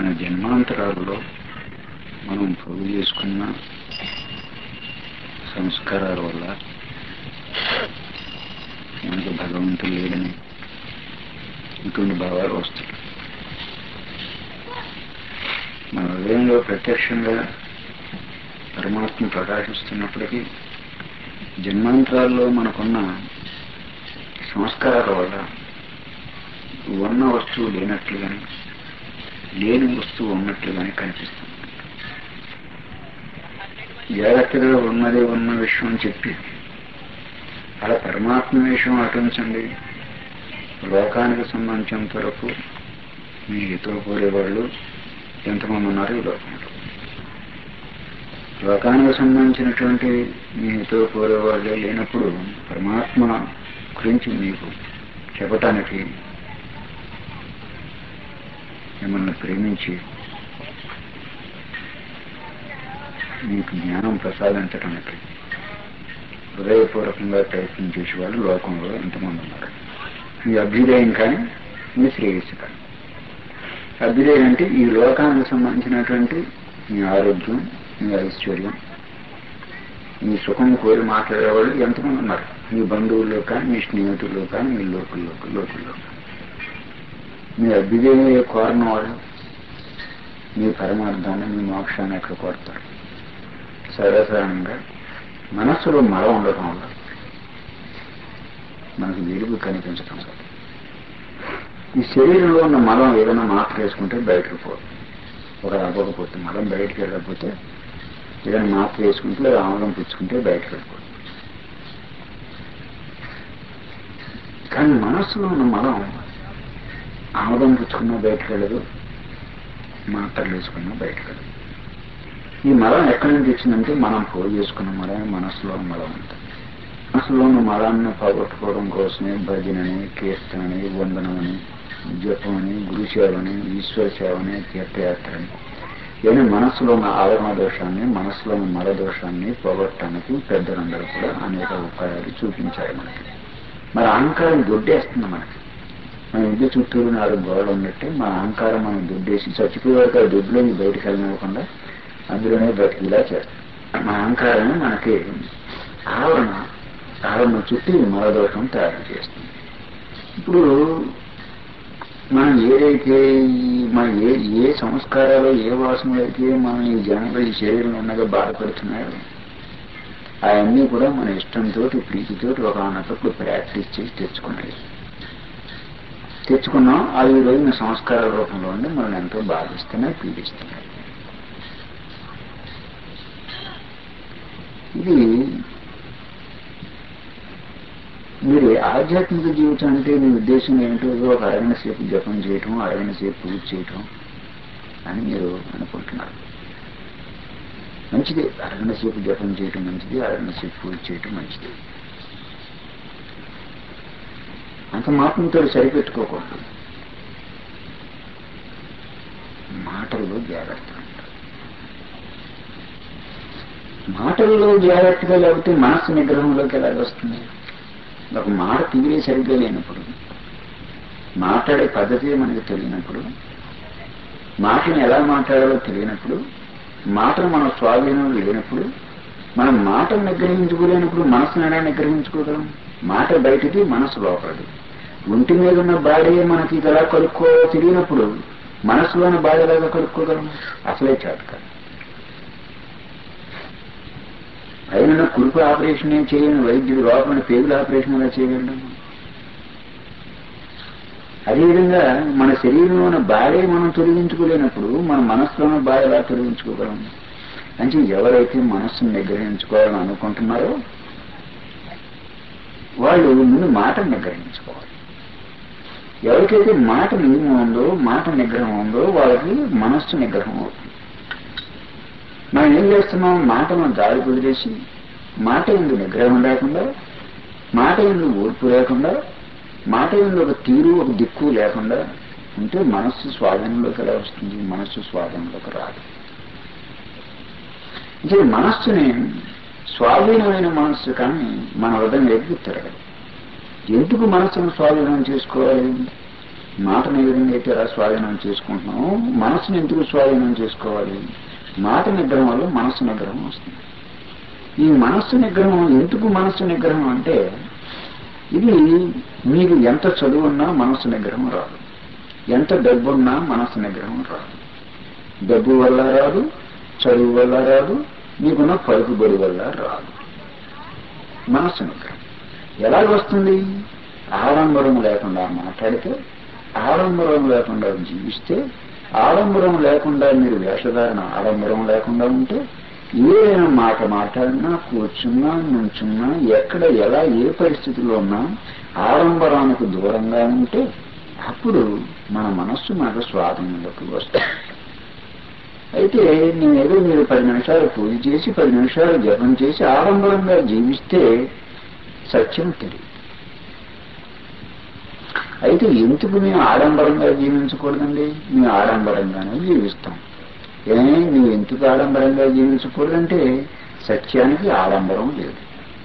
మన జన్మాంతరాల్లో మనం పోగు చేసుకున్న సంస్కారాల వల్ల మనకు భగవంతుడు లేడని ఇటువంటి భావాలు వస్తాయి మన హృదయంలో ప్రత్యక్షంగా పరమాత్మ ప్రకాశిస్తున్నప్పటికీ జన్మాంతరాల్లో మనకున్న సంస్కారాల వల్ల ఉన్న వస్తువు లేనట్లుగాని లేని వస్తువు ఉన్నట్లుగానే కనిపిస్తుంది జాగ్రత్తగా ఉన్నదే ఉన్న విషయం చెప్పి అలా పరమాత్మ విషయం అటుంచండి లోకానికి సంబంధించినంత వరకు మీ హితో కోరేవాళ్ళు ఎంతమంది ఉన్నారు ఈ లోకంలో లోకానికి సంబంధించినటువంటి మీ హితో కోరేవాళ్ళే లేనప్పుడు పరమాత్మ గురించి మీకు చెప్పటానికి మిమ్మల్ని ప్రేమించి మీకు జ్ఞానం ప్రసాదించడానికి హృదయపూర్వకంగా ప్రయత్నం చేసే వాళ్ళు లోకంలో ఎంతమంది ఉన్నారు మీ అభ్యుదయం కానీ మీ శ్రేయస్సు కానీ అభ్యుదయం అంటే ఈ లోకానికి సంబంధించినటువంటి మీ ఆరోగ్యం మీ ఐశ్వర్యం మీ సుఖం కోరి మాట్లాడేవాళ్ళు ఎంతమంది ఉన్నారు మీ బంధువుల్లో కానీ మీ స్నేహితుల్లో కానీ మీ లోకుల్లో లోకుల్లో మీ అభ్యుదయ కోరిన వాళ్ళు మీ పరమార్థాన్ని మీ మోక్షాన్ని ఎక్కడ కోరుతారు సర్వసాధారణంగా మనస్సులో మల ఉండటం వల్ల మనకు వెలుగు కనిపించటం లేదు ఈ శరీరంలో ఉన్న మలం ఏదైనా మాత్ర వేసుకుంటే బయటకు పోదు ఒక అవ్వకపోతే మలం బయటకు వెళ్ళకపోతే ఏదైనా మాత్ర వేసుకుంటే లేదా ఆమలం పుచ్చుకుంటే బయటకు వెళ్ళిపోతుంది కానీ మనస్సులో ఉన్న మలం ఆమదం పుచ్చుకున్నా బయటకు వెళ్ళదు మాత్రలు వేసుకున్నా బయటకు వెళ్ళదు ఈ మలం ఎక్కడి నుంచి వచ్చిందంటే మనం పోగు చేసుకున్న మలం మనస్సులో మలం ఉంటుంది మనసులో ఉన్న మలాన్ని పోగొట్టుకోవడం కోసమే భజనని కీర్తనని వందనమని జపమని గురుసేవని ఈశ్వర సేవని తీర్థయాత్రని ఏమైనా మనస్సులో ఉన్న ఆదరణ దోషాన్ని మనస్సులో ఉన్న మల దోషాన్ని పోగొట్టడానికి పెద్దలందరూ కూడా అనేక ఉపాయాలు చూపించారు మనకి మరి అహంకారం దొడ్డేస్తుంది మనకి మన ఇంటి చుట్టూరు నాలుగు గోడలు ఉన్నట్టే మన అహంకారం మనం దొడ్డేసి చచ్చిపోయేవాక దొడ్లోకి బయటకు వెళ్ళనివ్వకుండా అందులోనే బతికిలా చేస్తాం మన అహంకారం మనకి ఆవరణ ఆవరణ చుట్టూ మలదోషం తయారు చేస్తుంది ఇప్పుడు మనం ఏదైతే మన ఏ ఏ సంస్కారాలు ఏ వాసనలు అయితే మనం ఈ జనంలో ఈ శరీరంలో ఉండగా బాధపడుతున్నాయో అవన్నీ కూడా మన ఇష్టంతో ప్రీతితో ఒక అన్నప్పుడు ప్రాక్టీస్ చేసి తెచ్చుకున్నాయి తెచ్చుకున్నాం అవి ఈ రోజున సంస్కారాల రూపంలో ఉండి మనం ఎంతో బాధిస్తున్నాయి పీడిస్తున్నాయి ఇది మీరు ఆధ్యాత్మిక జీవితం అంటే మీ ఉద్దేశం ఏమిటో ఒక అరగణ సేపు జపం చేయటం అరగణ సేపు పూజ చేయటం అని మీరు అనుకుంటున్నారు మంచిదే అరగణ సేపు జపం చేయటం మంచిది అరగణ సేపు పూజ చేయటం మంచిది అంత మాటలతో సరిపెట్టుకోకూడదు మాటల్లో జాగ్రత్త మాటల్లో జాగ్రత్తగా లేకపోతే మనస్సు నిగ్రహంలోకి ఎలా వస్తుంది ఒక మాట తీరే సరిగ్గా లేనప్పుడు మాట్లాడే పద్ధతి మనకు తెలియనప్పుడు మాటను ఎలా మాట్లాడాలో తెలియనప్పుడు మాటలు మన స్వాధీనం లేనప్పుడు మనం మాటలు నిగ్రహించుకోలేనప్పుడు మనసును ఎలా నిగ్రహించుకోగలం మాట బయటిది మనసు లోపలది ఒంటి మీద ఉన్న బాడీ మనకి ఎలా కలుక్కో తెలియనప్పుడు మనసులోని బాధ ఎలాగా కలుక్కోగలం అసలే చేత కాదు పైన కురుపు ఆపరేషన్ చేయని వైద్యుడు లోపల పేగుల ఆపరేషన్ ఎలా చేయగలడం అదేవిధంగా మన శరీరంలో ఉన్న బాధే మనం తొలగించుకోలేనప్పుడు మన మనస్సులో ఉన్న బాధ ఎలా తొలగించుకోగలం అంటే ఎవరైతే మనస్సును నిగ్రహించుకోవాలని అనుకుంటున్నారో వాళ్ళు ముందు మాట నిగ్రహించుకోవాలి ఎవరికైతే మాట నియమం ఉందో మాట నిగ్రహం ఉందో వాళ్ళకి మనస్సు నిగ్రహం అవుతుంది మనం ఏం చేస్తున్నాం మాటను దారి కుదిరేసి మాట ఎందు నిగ్రహం లేకుండా మాట ఎందు ఓర్పు లేకుండా మాట ఎందు ఒక తీరు ఒక దిక్కు లేకుండా ఉంటే మనస్సు స్వాధీనంలోకి ఎలా వస్తుంది మనస్సు స్వాధీనంలోకి రాదు అంటే మనస్సుని స్వాధీనమైన మనస్సు కానీ మన హృదయం ఎదుగు తిరగదు ఎందుకు మనస్సును స్వాధీనం చేసుకోవాలి మాటను ఏ విధంగా అయితే ఎలా స్వాధీనం చేసుకుంటున్నామో మనసుని ఎందుకు స్వాధీనం చేసుకోవాలి మాట నిగ్రహం వల్ల మనస్సు నిగ్రహం వస్తుంది ఈ మనస్సు నిగ్రహం ఎందుకు మనస్సు నిగ్రహం అంటే ఇది మీకు ఎంత చదువున్నా మనస్సు నిగ్రహం రాదు ఎంత డబ్బున్నా మనస్సు నిగ్రహం రాదు డబ్బు వల్ల రాదు చదువు వల్ల రాదు నీకున్న పలుకుబడి వల్ల రాదు మనస్సు నిగ్రహం ఎలాగ వస్తుంది ఆడంబరం లేకుండా మాట్లాడితే ఆడంబరం లేకుండా జీవిస్తే ఆడంబరం లేకుండా మీరు వేషధారణ ఆడంబరం లేకుండా ఉంటే ఏదైనా మాట మాట్లాడినా కూర్చున్నా నుంచున్నా ఎక్కడ ఎలా ఏ పరిస్థితిలో ఉన్నా ఆడంబరానికి దూరంగా ఉంటే అప్పుడు మన మనస్సు మనకు స్వాధీనంలోకి వస్తుంది అయితే నేనేదో మీరు పది నిమిషాలు పూజ చేసి పది నిమిషాలు జపం చేసి ఆడంబరంగా జీవిస్తే సత్యం తెలియదు అయితే ఎందుకు మేము ఆడంబరంగా జీవించకూడదండి మేము ఆడంబరంగానే జీవిస్తాం ఏ నువ్వు ఎందుకు ఆడంబరంగా జీవించకూడదంటే సత్యానికి ఆడంబరం లేదు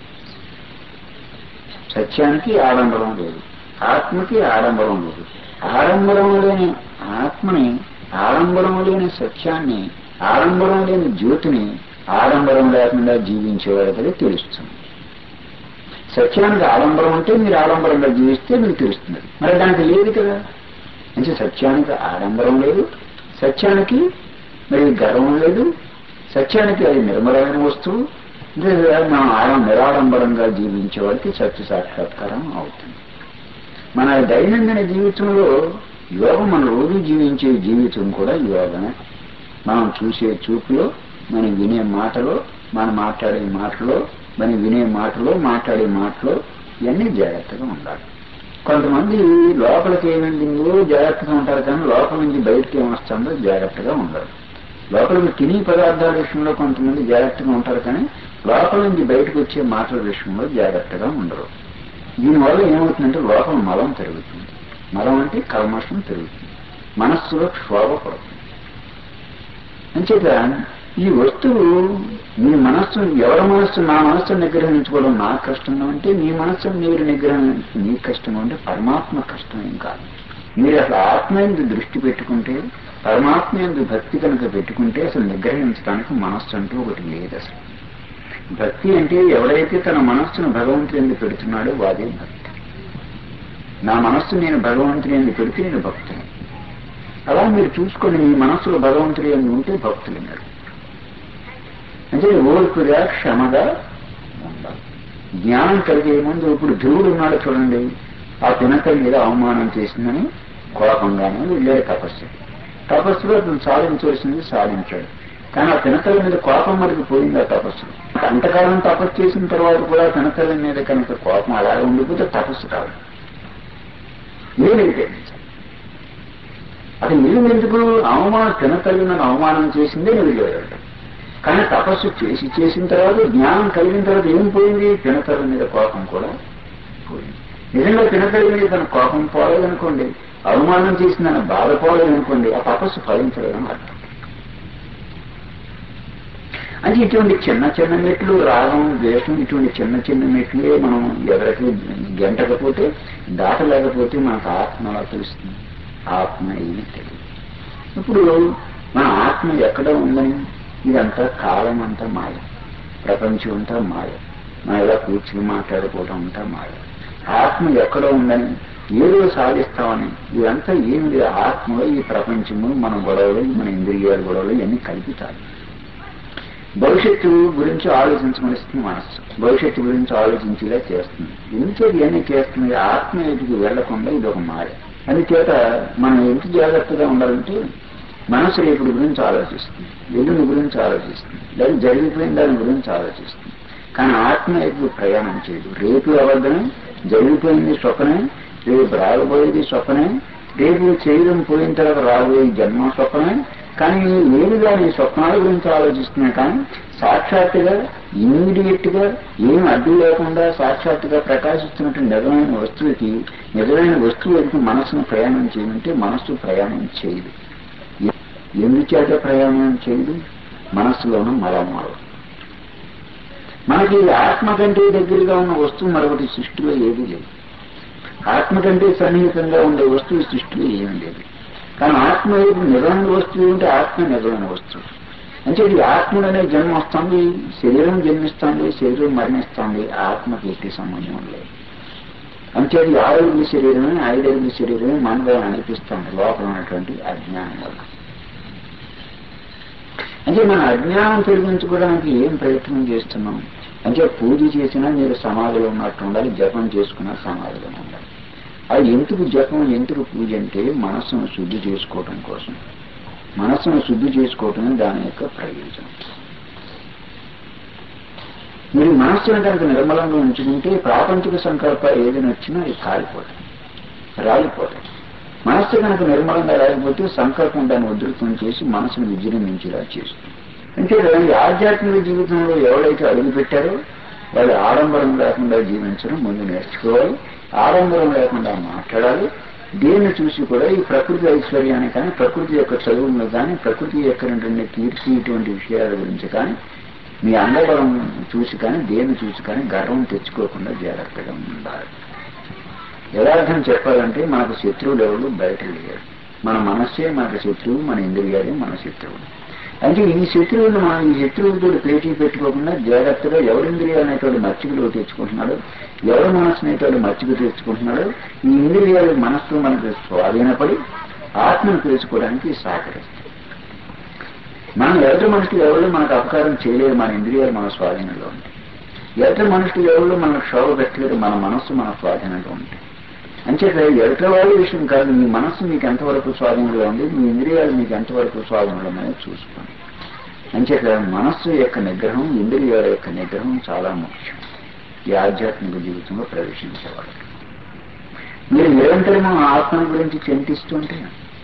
సత్యానికి ఆడంబరం లేదు ఆత్మకి ఆడంబరం లేదు ఆడంబరం లేని ఆత్మని ఆడంబరం లేని సత్యాన్ని ఆడంబరం లేని జ్యోతిని ఆడంబరం లేకుండా జీవించేవాడికి తెలుస్తుంది సత్యానికి ఆడంబరం అంటే మీరు ఆడంబరంగా జీవిస్తే మీకు తెలుస్తుంది మరి దానికి లేదు కదా అంటే సత్యానికి ఆడంబరం లేదు సత్యానికి మరి గర్వం లేదు సత్యానికి అది నిర్మలమైన వస్తువు అంటే మనం ఆడ నిరాడంబరంగా జీవించే వాడికి సత్య సాక్షాత్కారం అవుతుంది మన దైనందిన జీవితంలో యోగం మన రోజు జీవించే జీవితం కూడా యోగమే మనం చూసే చూపులో మనం వినే మాటలో మనం మాట్లాడే మాటలో మనం వినే మాటలో మాట్లాడే మాటలో ఇవన్నీ జాగ్రత్తగా ఉండాలి కొంతమంది లోపలికి ఏమైందో జాగ్రత్తగా ఉంటారు కానీ లోపల నుంచి బయటకి ఏమొస్తుందో జాగ్రత్తగా ఉండరు లోపలికి తిని పదార్థాల విషయంలో కొంతమంది జాగ్రత్తగా ఉంటారు కానీ లోపల నుంచి బయటకు వచ్చే మాటల విషయంలో జాగ్రత్తగా ఉండరు దీనివల్ల ఏమవుతుందంటే లోపల మలం పెరుగుతుంది మలం అంటే కల్మషం పెరుగుతుంది మనస్సులో క్షోభ పడుతుంది అంచేత ఈ వస్తువు మీ మనస్సు ఎవరి మనస్సు నా మనస్సును నిగ్రహించుకోవడం నా కష్టంగా ఉంటే మీ మనస్సును మీరు నిగ్రహం మీ కష్టంగా ఉంటే పరమాత్మ కష్టం ఏం కాదు మీరు అసలు ఆత్మ ఎందు దృష్టి పెట్టుకుంటే పరమాత్మ ఎందు భక్తి కనుక పెట్టుకుంటే అసలు నిగ్రహించడానికి మనస్సు అంటూ ఒకటి లేదు అసలు భక్తి అంటే ఎవడైతే తన మనస్సును భగవంతుని ఎందు పెడుతున్నాడో వాదే భక్తి నా మనస్సు నేను భగవంతుని ఎందు పెడితే నేను భక్తుని అలా మీరు చూసుకొని మీ మనస్సులో భగవంతుడి ఎందు ఉంటే భక్తులు మీరు అంటే ఓర్పుగా క్షమగా ఉండాలి జ్ఞానం కలిగే ముందు ఇప్పుడు ధ్రువుడు ఉన్నాడు చూడండి ఆ పినక మీద అవమానం చేసిందని కోపంగానే వెళ్ళాడు తపస్సు తపస్సులో అతను సాధించవలసింది సాధించాడు కానీ ఆ పినకల మీద కోపం వరకు పోయింది ఆ తపస్సు అంతకాలం తపస్సు చేసిన తర్వాత కూడా పినకల మీద కనుక కోపం అలాగే ఉండిపోతే తపస్సు కాదు ఏమైతే అసలు నేను ఎందుకు అవమానం పినకల్లి నన్ను అవమానం చేసిందే నేను వెళ్ళాడు కానీ తపస్సు చేసి చేసిన తర్వాత జ్ఞానం కలిగిన తర్వాత ఏం పోయింది పినకల మీద కోపం కూడా పోయింది నిజంగా పినకల మీద తన కోపం పోలేదనుకోండి అవమానం చేసిందని బాధపోలేదనుకోండి ఆ తపస్సు ఫలించలేదని అర్థం అంటే ఇటువంటి చిన్న చిన్న మెట్లు రాగం ద్వేషం ఇటువంటి చిన్న చిన్న మెట్లే మనం ఎవరికి గంటకపోతే దాటలేకపోతే మనకు ఆత్మ అలా తెలుస్తుంది ఆత్మ ఏమి తెలియదు ఇప్పుడు మన ఆత్మ ఎక్కడ ఉందని ఇదంతా కాలం అంతా మాయ ప్రపంచం అంతా మాయ మనం ఇలా కూర్చుని మాట్లాడుకోవడం అంతా మాయ ఆత్మ ఎక్కడ ఉందని ఏదో సాధిస్తామని ఇదంతా ఏమి లేదు ఆత్మలో ఈ ప్రపంచము మన గొడవలు మన ఇంద్రియాల గొడవలు ఇవన్నీ కల్పితాలు భవిష్యత్తు గురించి ఆలోచించమనిస్తుంది మనస్సు భవిష్యత్తు గురించి ఆలోచించేలా చేస్తుంది ఎందుచేత ఇవన్నీ చేస్తుంది ఆత్మ ఎదుగు వెళ్లకుండా ఇది ఒక మాయ అందుచేత మనం ఎంత జాగ్రత్తగా ఉండాలంటే మనసు రేపుడు గురించి ఆలోచిస్తుంది ఎల్లుని గురించి ఆలోచిస్తుంది లేదా జరిగిపోయిన దాని గురించి ఆలోచిస్తుంది కానీ ఆత్మ ఎదుగు ప్రయాణం చేయదు రేపు అబద్ధమే జరిగిపోయింది స్వప్నే రేపు రాబోయేది స్వప్నే రేపు చేయడం పోయిన తర్వాత రాబోయే జన్మ స్వప్నే కానీ నేరుగా నీ స్వప్నాల గురించి ఆలోచిస్తున్నా కానీ సాక్షాత్తుగా ఇమ్మీడియట్ గా ఏం అడ్డు లేకుండా సాక్షాత్తుగా ప్రకాశిస్తున్నటువంటి నిజమైన వస్తువుకి నిజమైన వస్తువు ఎదుగు మనసును ప్రయాణం చేయమంటే మనస్సు ప్రయాణం చేయదు ఎందుచేత ప్రయాణం చేయదు మనస్సులోనూ మలమాలు మనకి ఆత్మ కంటే దగ్గరగా ఉన్న వస్తువు మరొకటి సృష్టిలో ఏదీ లేదు ఆత్మ కంటే సన్నిహితంగా ఉండే వస్తువు సృష్టిలో ఏం లేదు కానీ ఆత్మ వైపు నిజమైన వస్తువు ఏమిటి ఆత్మ నిజమైన వస్తువు అంటే ఈ ఆత్మలోనే జన్మ వస్తుంది శరీరం జన్మిస్తుంది శరీరం మరణిస్తుంది ఆత్మకి ఎట్టి సంబంధం లేదు అంటే ఈ ఆరోగ్య శరీరమే ఐదరుగుల శరీరమే మనలో అనిపిస్తుంది లోపల ఉన్నటువంటి అజ్ఞానం వల్ల అంటే మన అజ్ఞానం తొలగించుకోవడానికి ఏం ప్రయత్నం చేస్తున్నాం అంటే పూజ చేసినా మీరు సమాధిలో ఉన్నట్టు ఉండాలి జపం చేసుకున్నా సమాధిలో ఉండాలి అది ఎందుకు జపం ఎందుకు పూజ అంటే మనస్సును శుద్ధి చేసుకోవటం కోసం మనస్సును శుద్ధి చేసుకోవటమే దాని యొక్క ప్రయోజనం మీరు మనస్సును కనుక నిర్మలంగా ఉంచుకుంటే ప్రాపంచిక సంకల్పాలు ఏదైనా వచ్చినా అది కాలిపోతాయి రాలిపోతాయి మనస్సు కనుక నిర్మలంగా రాకపోతే సంకల్పం దాన్ని ఉధృతం చేసి మనసును విజృంభించేలా చేస్తుంది అంటే ఈ ఆధ్యాత్మిక జీవితంలో ఎవరైతే అడుగు పెట్టారో వాళ్ళు ఆడంబరం లేకుండా జీవించడం ముందు నేర్చుకోవాలి ఆడంబరం లేకుండా మాట్లాడాలి దేన్ని చూసి కూడా ఈ ప్రకృతి ఐశ్వర్యాన్ని కానీ ప్రకృతి యొక్క చదువులను కానీ ప్రకృతి యొక్క రెండు కీర్తి ఇటువంటి విషయాల గురించి కానీ మీ అండబలం చూసి కానీ దేన్ని చూసి కానీ గర్వం తెచ్చుకోకుండా జాగ్రత్తగా ఉండాలి యథార్థం చెప్పాలంటే మనకు శత్రువులు ఎవరు బయట లేరు మన మనస్సే మనకు శత్రువు మన ఇంద్రియాలే మన శత్రువులు అంటే ఈ శత్రువులు మనం ఈ శత్రువులతో పేటీ పెట్టుకోకుండా జాగ్రత్తగా ఎవరి ఇంద్రియాలు అనేటువంటి మచ్చికలు తెచ్చుకుంటున్నాడు ఎవరి మనస్సు అనేటువంటి మచ్చిక తెచ్చుకుంటున్నాడు ఈ ఇంద్రియాలు మనస్సు మనకు స్వాధీనపడి ఆత్మను తెలుసుకోవడానికి సహకరిస్తాయి మనం ఎదుటి మనుషులు ఎవరు మనకు అపకారం చేయలేరు మన ఇంద్రియాలు మన స్వాధీనంలో ఉంటాయి ఎదుటి మనుషులు ఎవరు మనకు క్షోభ పెట్టలేరు మన మనస్సు మన స్వాధీనంలో ఉంటాయి అంచేత ఎదుటి వాళ్ళ విషయం కాదు మీ మనస్సు మీకు ఎంతవరకు స్వాధీనంలో ఉంది మీ ఇంద్రియాలు మీకు ఎంతవరకు స్వాధీనంలో ఉన్నాయో చూసుకోండి అంచేత మనస్సు యొక్క నిగ్రహం ఇంద్రియాల యొక్క నిగ్రహం చాలా ముఖ్యం ఈ ఆధ్యాత్మిక జీవితంలో ప్రవేశించేవాళ్ళు మీరు నిరంతరము ఆత్మ గురించి చింతిస్తుంటే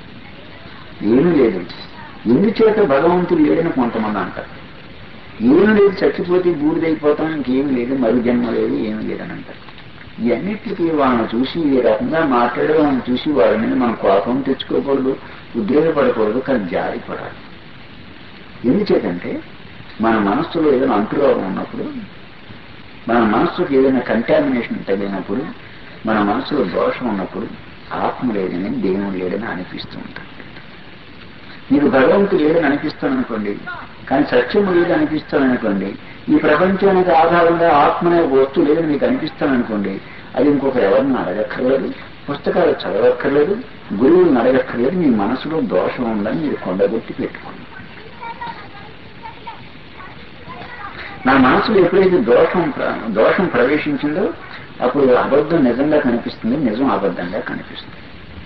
ఏమీ లేదు ఎందుచేత భగవంతుడు లేడని కొంతమంది అంటారు ఏమీ లేదు చచ్చిపోతే బూడిదైపోతాం ఇంకేమీ లేదు మరు జన్మ లేదు ఏమీ లేదని అంటారు ఇవన్నిటికీ వాళ్ళని చూసి ఈ రకంగా మాట్లాడే వాళ్ళని చూసి వాళ్ళ మీద మనం కోపం తెచ్చుకోకూడదు ఉద్రేకపడకూడదు కానీ జారి పడాలి ఎందుచేతంటే మన మనస్సులో ఏదైనా అంటురోగం ఉన్నప్పుడు మన మనస్సుకి ఏదైనా కంటామినేషన్ తగిలినప్పుడు మన మనసులో దోషం ఉన్నప్పుడు ఆత్మ లేదని దేవుడు లేడని అనిపిస్తూ ఉంటాం మీకు భగవంతుడు లేదని అనిపిస్తాననుకోండి కానీ సత్యము లేదు అనిపిస్తాననుకోండి ఈ ప్రపంచానికి ఆధారంగా ఆత్మ అనే వస్తువు లేదని మీకు అనిపిస్తాననుకోండి అది ఇంకొకరు ఎవరిని అడగక్కర్లేదు పుస్తకాలు చదవక్కర్లేదు గురువులను అడగక్కర్లేదు మీ మనసులో దోషం ఉందని మీరు కొండగొట్టి పెట్టుకోండి నా మనసులో ఎప్పుడైతే దోషం ప్ర- దోషం ప్రవేశించిందో అప్పుడు అబద్ధం నిజంగా కనిపిస్తుంది నిజం అబద్ధంగా కనిపిస్తుంది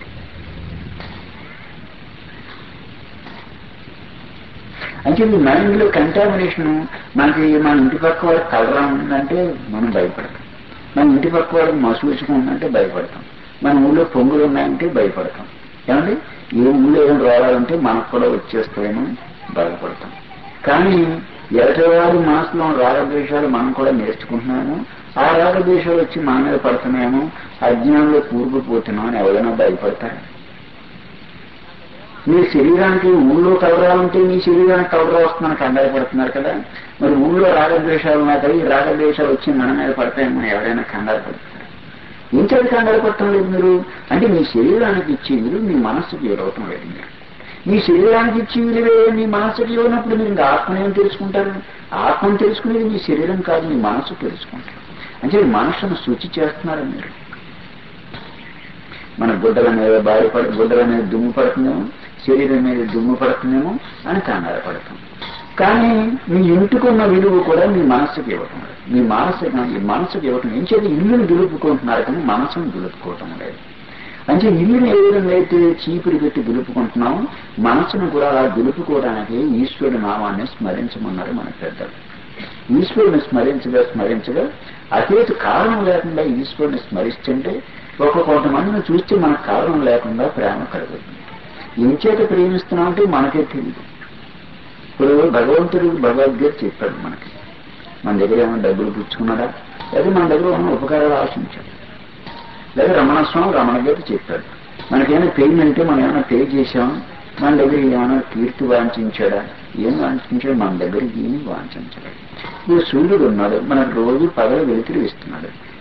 అంటే ఈ మైండ్ లో కంటామినేషన్ మనకి మన ఇంటి పక్క వాడు కలరా ఉందంటే మనం భయపడతాం మన ఇంటి పక్క వాడు మసూచుకు ఉందంటే భయపడతాం మన ఊళ్ళో పొంగులు ఉన్నాయంటే భయపడతాం ఏమండి ఏ ఊళ్ళో ఏం రావాలంటే మనకు కూడా వచ్చేస్తాయేమో బాధపడతాం కానీ ఎదటివారి మనసులో రాగద్వేషాలు మనం కూడా నేర్చుకుంటున్నాము ఆ రాగద్వేషాలు వచ్చి మన మీద పడుతున్నాయేమో అజ్ఞానంలో కూరుకుపోతున్నాం అని ఎవరైనా భయపడతారు మీ శరీరానికి ఊళ్ళో కలరాలంటే మీ శరీరానికి కలరా వస్తుందని కంగారు పడుతున్నారు కదా మరి ఊళ్ళో రాగద్వేషాలు ఉన్నాయి కదా ఈ రాగద్వేషాలు వచ్చి మన మీద పడతాయేమో ఎవరైనా కంగారు పడుతున్నారు ఇంకేది కంగారు పడటం లేదు మీరు అంటే మీ శరీరానికి ఇచ్చే విలువ మీ మనస్సుకి ఇవ్వటం లేదు మీరు మీ శరీరానికి ఇచ్చే విలువే మీ మనస్సుకి ఇవ్వనప్పుడు మీరు ఇంకా ఆత్మను ఏం తెలుసుకుంటారు ఆత్మను తెలుసుకునేది మీ శరీరం కాదు మీ మనస్సు తెలుసుకుంటారు అంటే మీ మనస్సును శుచి చేస్తున్నారు మీరు మన గుడ్డల మీద బాధపడ గుడ్డల మీద దుమ్ము పడుతుందేమో శరీరం మీద దుమ్ము పడుతుందేమో అని కంగారు పడతాం కానీ మీ ఇంటికున్న విలువ కూడా మీ మనస్సుకి ఇవ్వటం లేదు మీ మనస్సు ఈ మనస్సుకి ఇవ్వటం ఏం చేతి ఇల్లుని దులుపుకుంటున్నారు కానీ మనసును దులుపుకోవటం లేదు అంటే ఇల్లుని ఏ విధంగా అయితే చీపురు పెట్టి దులుపుకుంటున్నామో మనసును కూడా అలా దులుపుకోవడానికి ఈశ్వరుడు నామాన్ని స్మరించమన్నారు మన పెద్దలు ఈశ్వరుని స్మరించగా స్మరించగా అతేతు కారణం లేకుండా ఈశ్వరుని స్మరిస్తుంటే ఒక కొంతమందిని చూస్తే మనకు కారణం లేకుండా ప్రేమ కలుగుతుంది ఇంచేత ప్రేమిస్తున్నామంటే మనకే తెలియదు ఇప్పుడు భగవంతుడు భగవద్గీత చెప్పాడు మనకి మన దగ్గర ఏమైనా డబ్బులు పుచ్చుకున్నాడా లేదా మన దగ్గర ఏమైనా ఉపకారాలు ఆశించాడు లేదా రమణ స్వామి రమణ గీత చెప్పాడు మనకేమైనా పేమెంట్ మనం ఏమైనా పే చేసాం మన దగ్గర ఏమైనా కీర్తి వాంఛించాడా ఏం వాంఛించాడు మన దగ్గర ఏమి వాంఛించలేదు ఇప్పుడు సూర్యుడు ఉన్నాడు మనకు రోజు పగల వెలుతురు ఇస్తున్నాడు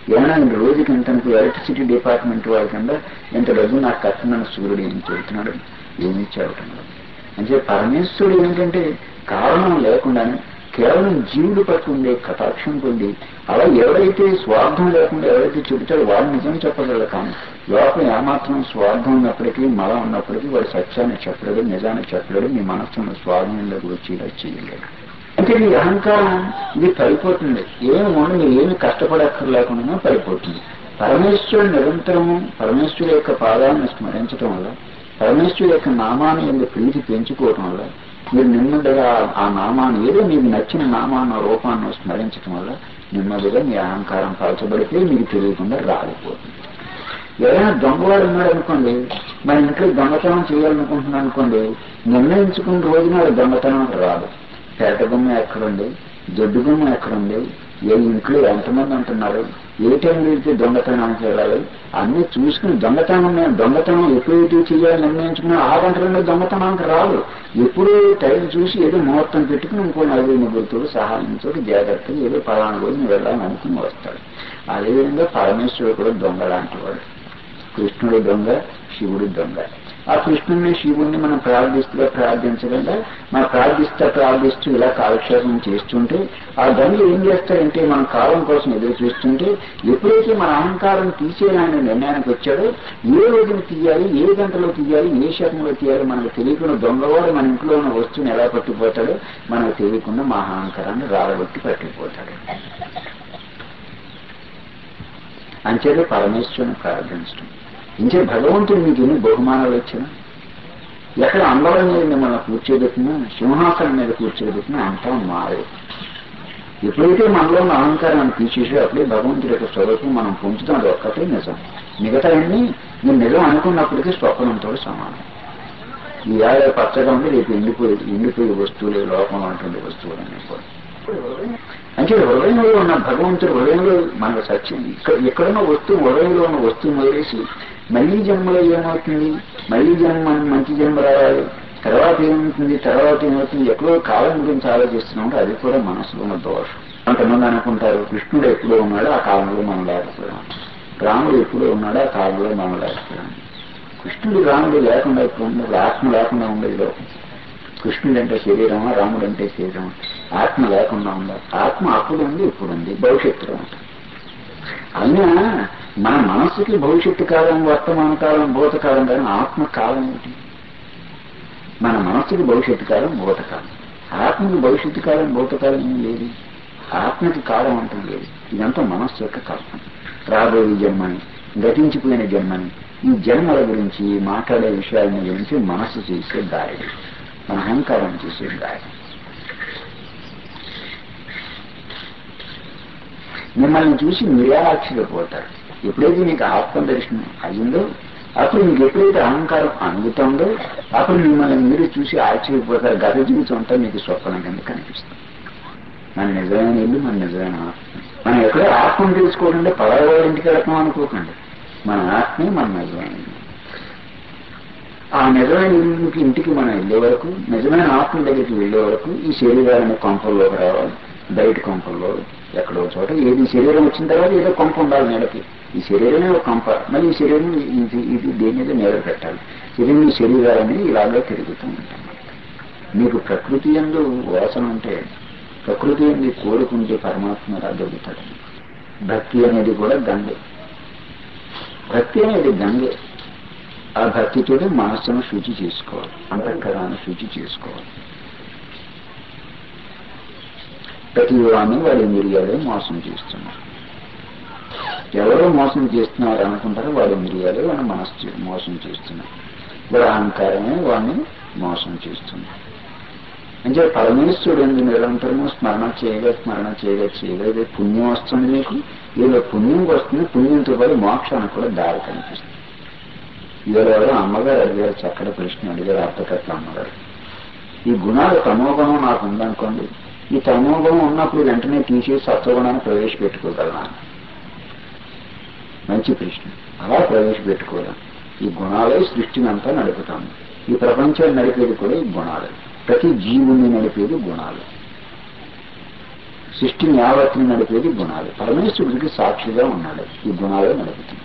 ఏమైనా రోజుకి ఇంత ఎలక్ట్రిసిటీ డిపార్ట్మెంట్ వాళ్ళ కింద ఇంత డబ్బు నాకు కట్టనని సూర్యుడు ఏం చెబుతున్నాడు ఏమి చెప్పడం అంటే పరమేశ్వరుడు ఏంటంటే కారణం లేకుండానే కేవలం జీవుడు పట్ల ఉండే కటాక్షం పొంది అలా ఎవరైతే స్వార్థం లేకుండా ఎవరైతే చెబుతాడో వాడు నిజం చెప్పగలరు కానీ లోపల ఏమాత్రం స్వార్థం ఉన్నప్పటికీ మల ఉన్నప్పటికీ వాడు సత్యాన్ని చెప్పలేడు నిజాన్ని చెప్పలేడు మీ మనస్సును స్వాధీనంలోకి వచ్చి ఇలా చేయలేడు అంటే ఈ అహంకారం ఇది పడిపోతుంది ఏమి ఉండి మీరు ఏమి కష్టపడక్కర్లేకుండా పడిపోతుంది పరమేశ్వరుడు నిరంతరము పరమేశ్వరుడు యొక్క పాదాలను స్మరించడం వల్ల పరమేశ్వరుడు యొక్క నామాన్ని ఎందుకు ప్రీతి పెంచుకోవటం వల్ల మీరు నెమ్మదిగా ఆ నామాన్ని ఏదో మీకు నచ్చిన నామాన్ని రూపాన్ని స్మరించడం వల్ల నెమ్మదిగా మీ అహంకారం పరచబడితే మీకు తెలియకుండా రాలిపోతుంది ఎవరైనా దొంగవాడు ఉన్నాడు అనుకోండి మన ఇంట్లో దొంగతనం చేయాలనుకుంటున్నాను అనుకోండి నిర్ణయించుకున్న రోజున దొంగతనం రాదు పేట గుమ్మ ఎక్కడుంది దొడ్డు గుమ్మ ఎక్కడుంది ఏ ఇంట్లో ఎంతమంది ఉంటున్నారు ఏ టైం వెళ్తే దొంగతనానికి వెళ్ళాలి అన్ని చూసుకుని దొంగతనం దొంగతనం ఎప్పుడైతే చేయాలని నిర్ణయించుకున్నా ఆ గంటలలో దొంగతనానికి రాదు ఎప్పుడూ టైం చూసి ఏదో ముహూర్తం పెట్టుకుని ఇంకో నలుగురు ముగ్గురుతో సహాయంతో జాగ్రత్తగా ఏదో పలానా రోజున వెళ్ళాలని అనుకుని వస్తాడు అదేవిధంగా పరమేశ్వరుడు కూడా దొంగ లాంటి వాడు కృష్ణుడు దొంగ శివుడు దొంగ ఆ కృష్ణుడిని శివుణ్ణి మనం ప్రార్థిస్తూ ప్రార్థించకుండా మనం ప్రార్థిస్తా ప్రార్థిస్తూ ఇలా కాలక్షేపం చేస్తుంటే ఆ దొంగలు ఏం చేస్తారంటే మన కాలం కోసం ఎదురు చూస్తుంటే ఎప్పుడైతే మన అహంకారం తీసేయాలనే నిర్ణయానికి వచ్చాడో ఏ రోజున తీయాలి ఏ గంటలో తీయాలి ఏ శాతంలో తీయాలి మనకు తెలియకుండా దొంగవాడు మన ఇంట్లో ఉన్న వస్తువుని ఎలా పట్టుకుపోతాడో మనకు తెలియకుండా మా అహంకారాన్ని రాలగొట్టి పట్టుకుపోతాడు అంచేదే పరమేశ్వరుని ప్రార్థించడం ఇంకే భగవంతుడు మీకు ఎన్ని బహుమానాలు వచ్చినా ఎక్కడ అందరం మీద మిమ్మల్ని కూర్చోబెట్టినా సింహాసనం మీద కూర్చోబెట్టినా అంతా మారే ఎప్పుడైతే మనలో ఉన్న అహంకారాన్ని తీసేసి అప్పుడే భగవంతుడి యొక్క స్వరూపం మనం పొందుతాం అది ఒక్కటే నిజం మిగతా అన్ని మీరు నిజం అనుకున్నప్పటికీ స్వప్నంతో సమానం ఈ ఏడ పచ్చగా ఉండి రేపు ఎండిపోయి ఎండిపోయే వస్తువులు లోపంలో ఉన్నటువంటి వస్తువులు అన్నీ కూడా అంటే హృదయంలో ఉన్న భగవంతుడు హృదయంలో మనకు సత్యం ఇక్కడ ఎక్కడున్న వస్తువు హృదయంలో ఉన్న వస్తువు వదిలేసి మళ్ళీ జన్మలో ఏమవుతుంది మళ్ళీ జన్మ మంచి జన్మ రావాలి తర్వాత ఏమవుతుంది తర్వాత ఏమవుతుంది ఎక్కడో కాలం గురించి ఆలోచిస్తున్నాం అది కూడా మనసులో ఉన్న దోషం కొంతమంది అనుకుంటారు కృష్ణుడు ఎప్పుడో ఉన్నాడో ఆ కాలంలో మనం లేకపోయాం రాముడు ఎప్పుడో ఉన్నాడో ఆ కాలంలో మనం లేకపోయాం కృష్ణుడు రాముడు లేకుండా ఇప్పుడు ఉండదు ఆత్మ లేకుండా ఉండేది లోకం కృష్ణుడు అంటే శరీరమా రాముడు అంటే శరీరమా ఆత్మ లేకుండా ఉండాలి ఆత్మ అప్పుడు ఉంది ఇప్పుడు ఉంది భవిష్యత్తులో ఉంటుంది అయినా మన మనస్సుకి భవిష్యత్తు కాలం వర్తమాన కాలం భూతకాలం కానీ ఆత్మ కాలం ఏంటి మన మనస్సుకి భవిష్యత్తు కాలం భూతకాలం ఆత్మకి భవిష్యత్తు కాలం భూతకాలం ఏం లేదు ఆత్మకి కాలం అంటం లేదు ఇదంతా మనస్సు యొక్క కల్పన రాబోయే జన్మని గతించిపోయిన జన్మని ఈ జన్మల గురించి మాట్లాడే విషయాల గురించి మనస్సు చేసే దారి మన అహంకారం చేసే దారి మిమ్మల్ని చూసి మీరే ఆశ్చర్యపోతారు ఎప్పుడైతే మీకు ఆత్మ దర్శనం అయిందో అప్పుడు మీకు ఎప్పుడైతే అహంకారం అందుతుందో అప్పుడు మిమ్మల్ని మీరు చూసి ఆశ్చర్యపోతారు గత జీవితం అంతా మీకు స్వప్నం కింద కనిపిస్తుంది మన నిజమైన ఇల్లు మన నిజమైన ఆత్మ మనం ఎక్కడో ఆత్మను తెలుసుకోవాలంటే పదవాళ్ళ ఇంటికి వెళ్తాం అనుకోకండి మన ఆత్మే మన నిజమైన ఇల్లు ఆ నిజమైన ఇల్లుకి ఇంటికి మనం వెళ్ళే వరకు నిజమైన ఆత్మ దగ్గరికి వెళ్ళే వరకు ఈ శరీరాన్ని కొంపల్లోకి రావాలి బయట కొంపల్లో ఎక్కడో చోట ఏది శరీరం వచ్చిన తర్వాత ఏదో కొంప ఉండాలి నీడకి ఈ శరీరమే ఒక కొంప మళ్ళీ ఈ శరీరం ఇది ఇది దేని మీద నీడ పెట్టాలి ఇది మీ శరీరాలని ఇలాగే తిరుగుతూ ఉంటాం మీకు ప్రకృతి ఎందు వాసన ఉంటే ప్రకృతి ఎందు కోరుకుంటే పరమాత్మ దొరుకుతాడు భక్తి అనేది కూడా గంగే భక్తి అనేది గంగే ఆ భక్తితోటి మనస్సును శుచి చేసుకోవాలి అంతఃకరాన్ని శుచి చేసుకోవాలి ప్రతి వాడిని వాడి ఇంద్రియాలే మోసం చేస్తున్నారు ఎవరో మోసం చేస్తున్నారు అనుకుంటారో వాడి ఇంద్రియాలే వాడిని మనస్సు మోసం చేస్తున్నారు వాడి అహంకారమే వాడిని మోసం చేస్తుంది అంటే పరమేశ్వరుడు ఎందుకు నిరంతరము స్మరణ చేయగా స్మరణ చేయగా చేయగా ఏదో పుణ్యం వస్తుంది మీకు ఏదో పుణ్యం వస్తుంది పుణ్యంతో పాటు మోక్షానికి కూడా దారి కనిపిస్తుంది ఇవాళ అమ్మగారు అడిగారు చక్కటి ప్రశ్న అడిగారు అర్థకట్ల అమ్మగారు ఈ గుణాలు తమోగుణం నాకు ఉందనుకోండి ఈ తమోగుణం ఉన్నప్పుడు వెంటనే తీసేసి సత్వగుణాన్ని ప్రవేశపెట్టుకోగలనా మంచి ప్రశ్న అలా ప్రవేశపెట్టుకోవడం ఈ గుణాలే సృష్టిని అంతా నడుపుతాము ఈ ప్రపంచాన్ని నడిపేది కూడా ఈ గుణాలే ప్రతి జీవుని నడిపేది గుణాలు సృష్టిని యావత్తుని నడిపేది గుణాలు పరమేశ్వరుడికి సాక్షిగా ఉన్నాడు ఈ గుణాలే నడుపుతుంది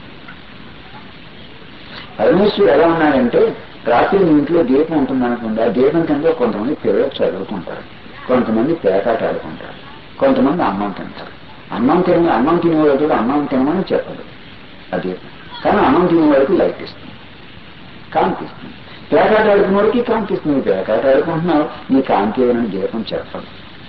పరమేశ్వరుడు ఎలా ఉన్నాడంటే రాత్రి మీ ఇంట్లో దీపం ఉంటుంది అనుకోండి ఆ దీపం కింద కొంతమంది పిల్లలు చదువుకుంటారు కొంతమంది పేకాట ఆడుకుంటారు కొంతమంది అన్నం తింటారు అన్నం తిన అన్నం తినేవాడు కూడా అన్నం తినమని చెప్పదు ఆ దీపం కానీ అన్నం తినేవాడికి లైట్ ఇస్తుంది కాంతి ఇస్తుంది పేకాట ఆడుకున్న వాడికి కాంతి ఇస్తుంది నువ్వు పేకాట ఆడుకుంటున్నావు నీ కాంతి ఏమైనా దీపం చెప్పదు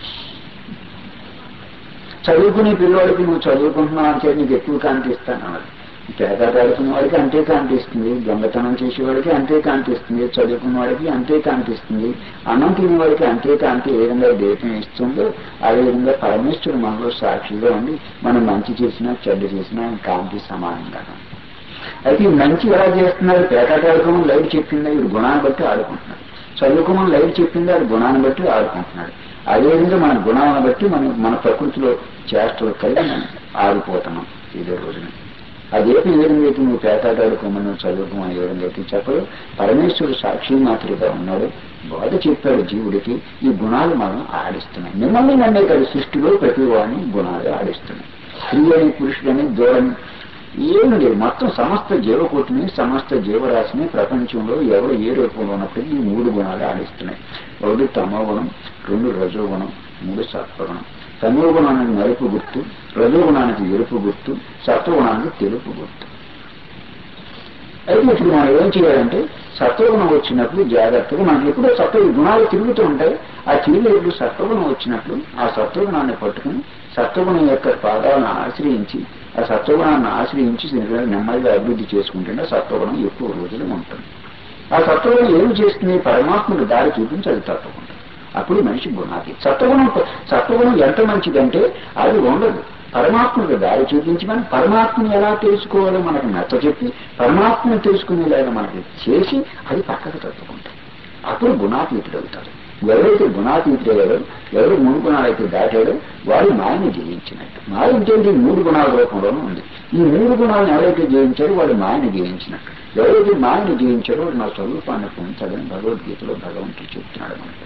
చదువుకునే పిల్లవాడికి నువ్వు చదువుకుంటున్నావు అంటే నీకు ఎక్కువ కాంతి ఇస్తాను పేకాట ఆడుకున్న వాడికి అంతే కాంతిస్తుంది దొంగతనం చేసేవాడికి అంతే కాంతిస్తుంది చదువుకున్న వాడికి అంతే కాంతిస్తుంది అన్నం తినేవాడికి అంతే కాంతి ఏ విధంగా దీపం ఇస్తుందో అదే విధంగా పరమేశ్వరుడు మనలో సాక్షిగా ఉండి మనం మంచి చేసినా చెడ్డ చేసినా కాంతి సమానంగా అయితే ఈ మంచి ఎలా చేస్తున్నారు పేకాట ఆడుకోమని లైట్ చెప్పింది వీడు గుణాన్ని బట్టి ఆడుకుంటున్నాడు చదువుకోమని లైట్ చెప్పింది అది గుణాన్ని బట్టి ఆడుకుంటున్నాడు అదేవిధంగా మన గుణాలను బట్టి మనం మన ప్రకృతిలో చేష్టలు కలిగి మనం ఆడిపోతున్నాం ఇదే రోజున అదేపి ఏ విధంగా అయితే నువ్వు పేకాట ఆడుకోమని నువ్వు చదువుకోమని ఏ విధంగా అయితే చెప్పడు పరమేశ్వరుడు సాక్షి మాత్రగా ఉన్నాడు బోధ చెప్పాడు జీవుడికి ఈ గుణాలు మనం ఆడిస్తున్నాయి మిమ్మల్ని నన్నే కాదు సృష్టిలో ప్రతి వాడిని గుణాలు ఆడిస్తున్నాయి స్త్రీ అని పురుషుడని దూరం ఏమి లేదు మొత్తం సమస్త జీవకోటిని సమస్త జీవరాశిని ప్రపంచంలో ఎవరు ఏ రూపంలో ఉన్నప్పటికీ ఈ మూడు గుణాలు ఆడిస్తున్నాయి ఒకటి తమోగుణం రెండు రజోగుణం మూడు సత్వగుణం తమోగుణానికి నలుపు గుర్తు రజోగుణానికి ఎరుపు గుర్తు సత్వగుణానికి తెలుపు గుర్తు అయితే ఇప్పుడు మనం ఏం చేయాలంటే సత్వగుణం వచ్చినప్పుడు జాగ్రత్తగా మనకి ఎప్పుడో సత్వ ఈ గుణాలు తిరుగుతూ ఉంటాయి ఆ తిరిగేప్పుడు సత్వగుణం వచ్చినప్పుడు ఆ సత్వగుణాన్ని పట్టుకుని సత్వగుణం యొక్క పాదాలను ఆశ్రయించి ఆ సత్వగుణాన్ని ఆశ్రయించి నెమ్మదిగా అభివృద్ధి చేసుకుంటుంటే సత్వగుణం ఎక్కువ రోజులు ఉంటుంది ఆ సత్వగుణం ఏమి చేస్తుంది పరమాత్మకు దారి చూపించి అది తప్పకుండా అప్పుడు మనిషి గుణాది సత్వగుణం సత్వగుణం ఎంత మంచిదంటే అది ఉండదు పరమాత్మకు దారి చూపించి మనం పరమాత్మని ఎలా తెలుసుకోవాలో మనకు నచ్చ చెప్పి పరమాత్మను తెలుసుకునేలాగా మనకి చేసి అది పక్కకు తప్పుకుంటాం అప్పుడు గుణాతీతుడు అవుతాడు ఎవరైతే గుణాతీతుడయ్యాడో ఎవరు మూడు గుణాలైతే దాటాడో వాడు మాయని జయించినట్టు మాయ ఏంటంటే మూడు గుణాల రూపంలోనూ ఉంది ఈ మూడు గుణాలను ఎవరైతే జయించారో వాడు మాయని జయించినట్టు ఎవరైతే మాయని జయించారో వాడు నా స్వరూపాన్ని పొందుతాడని భగవద్గీతలో భగవంతుడు చెప్తున్నాడు మనకు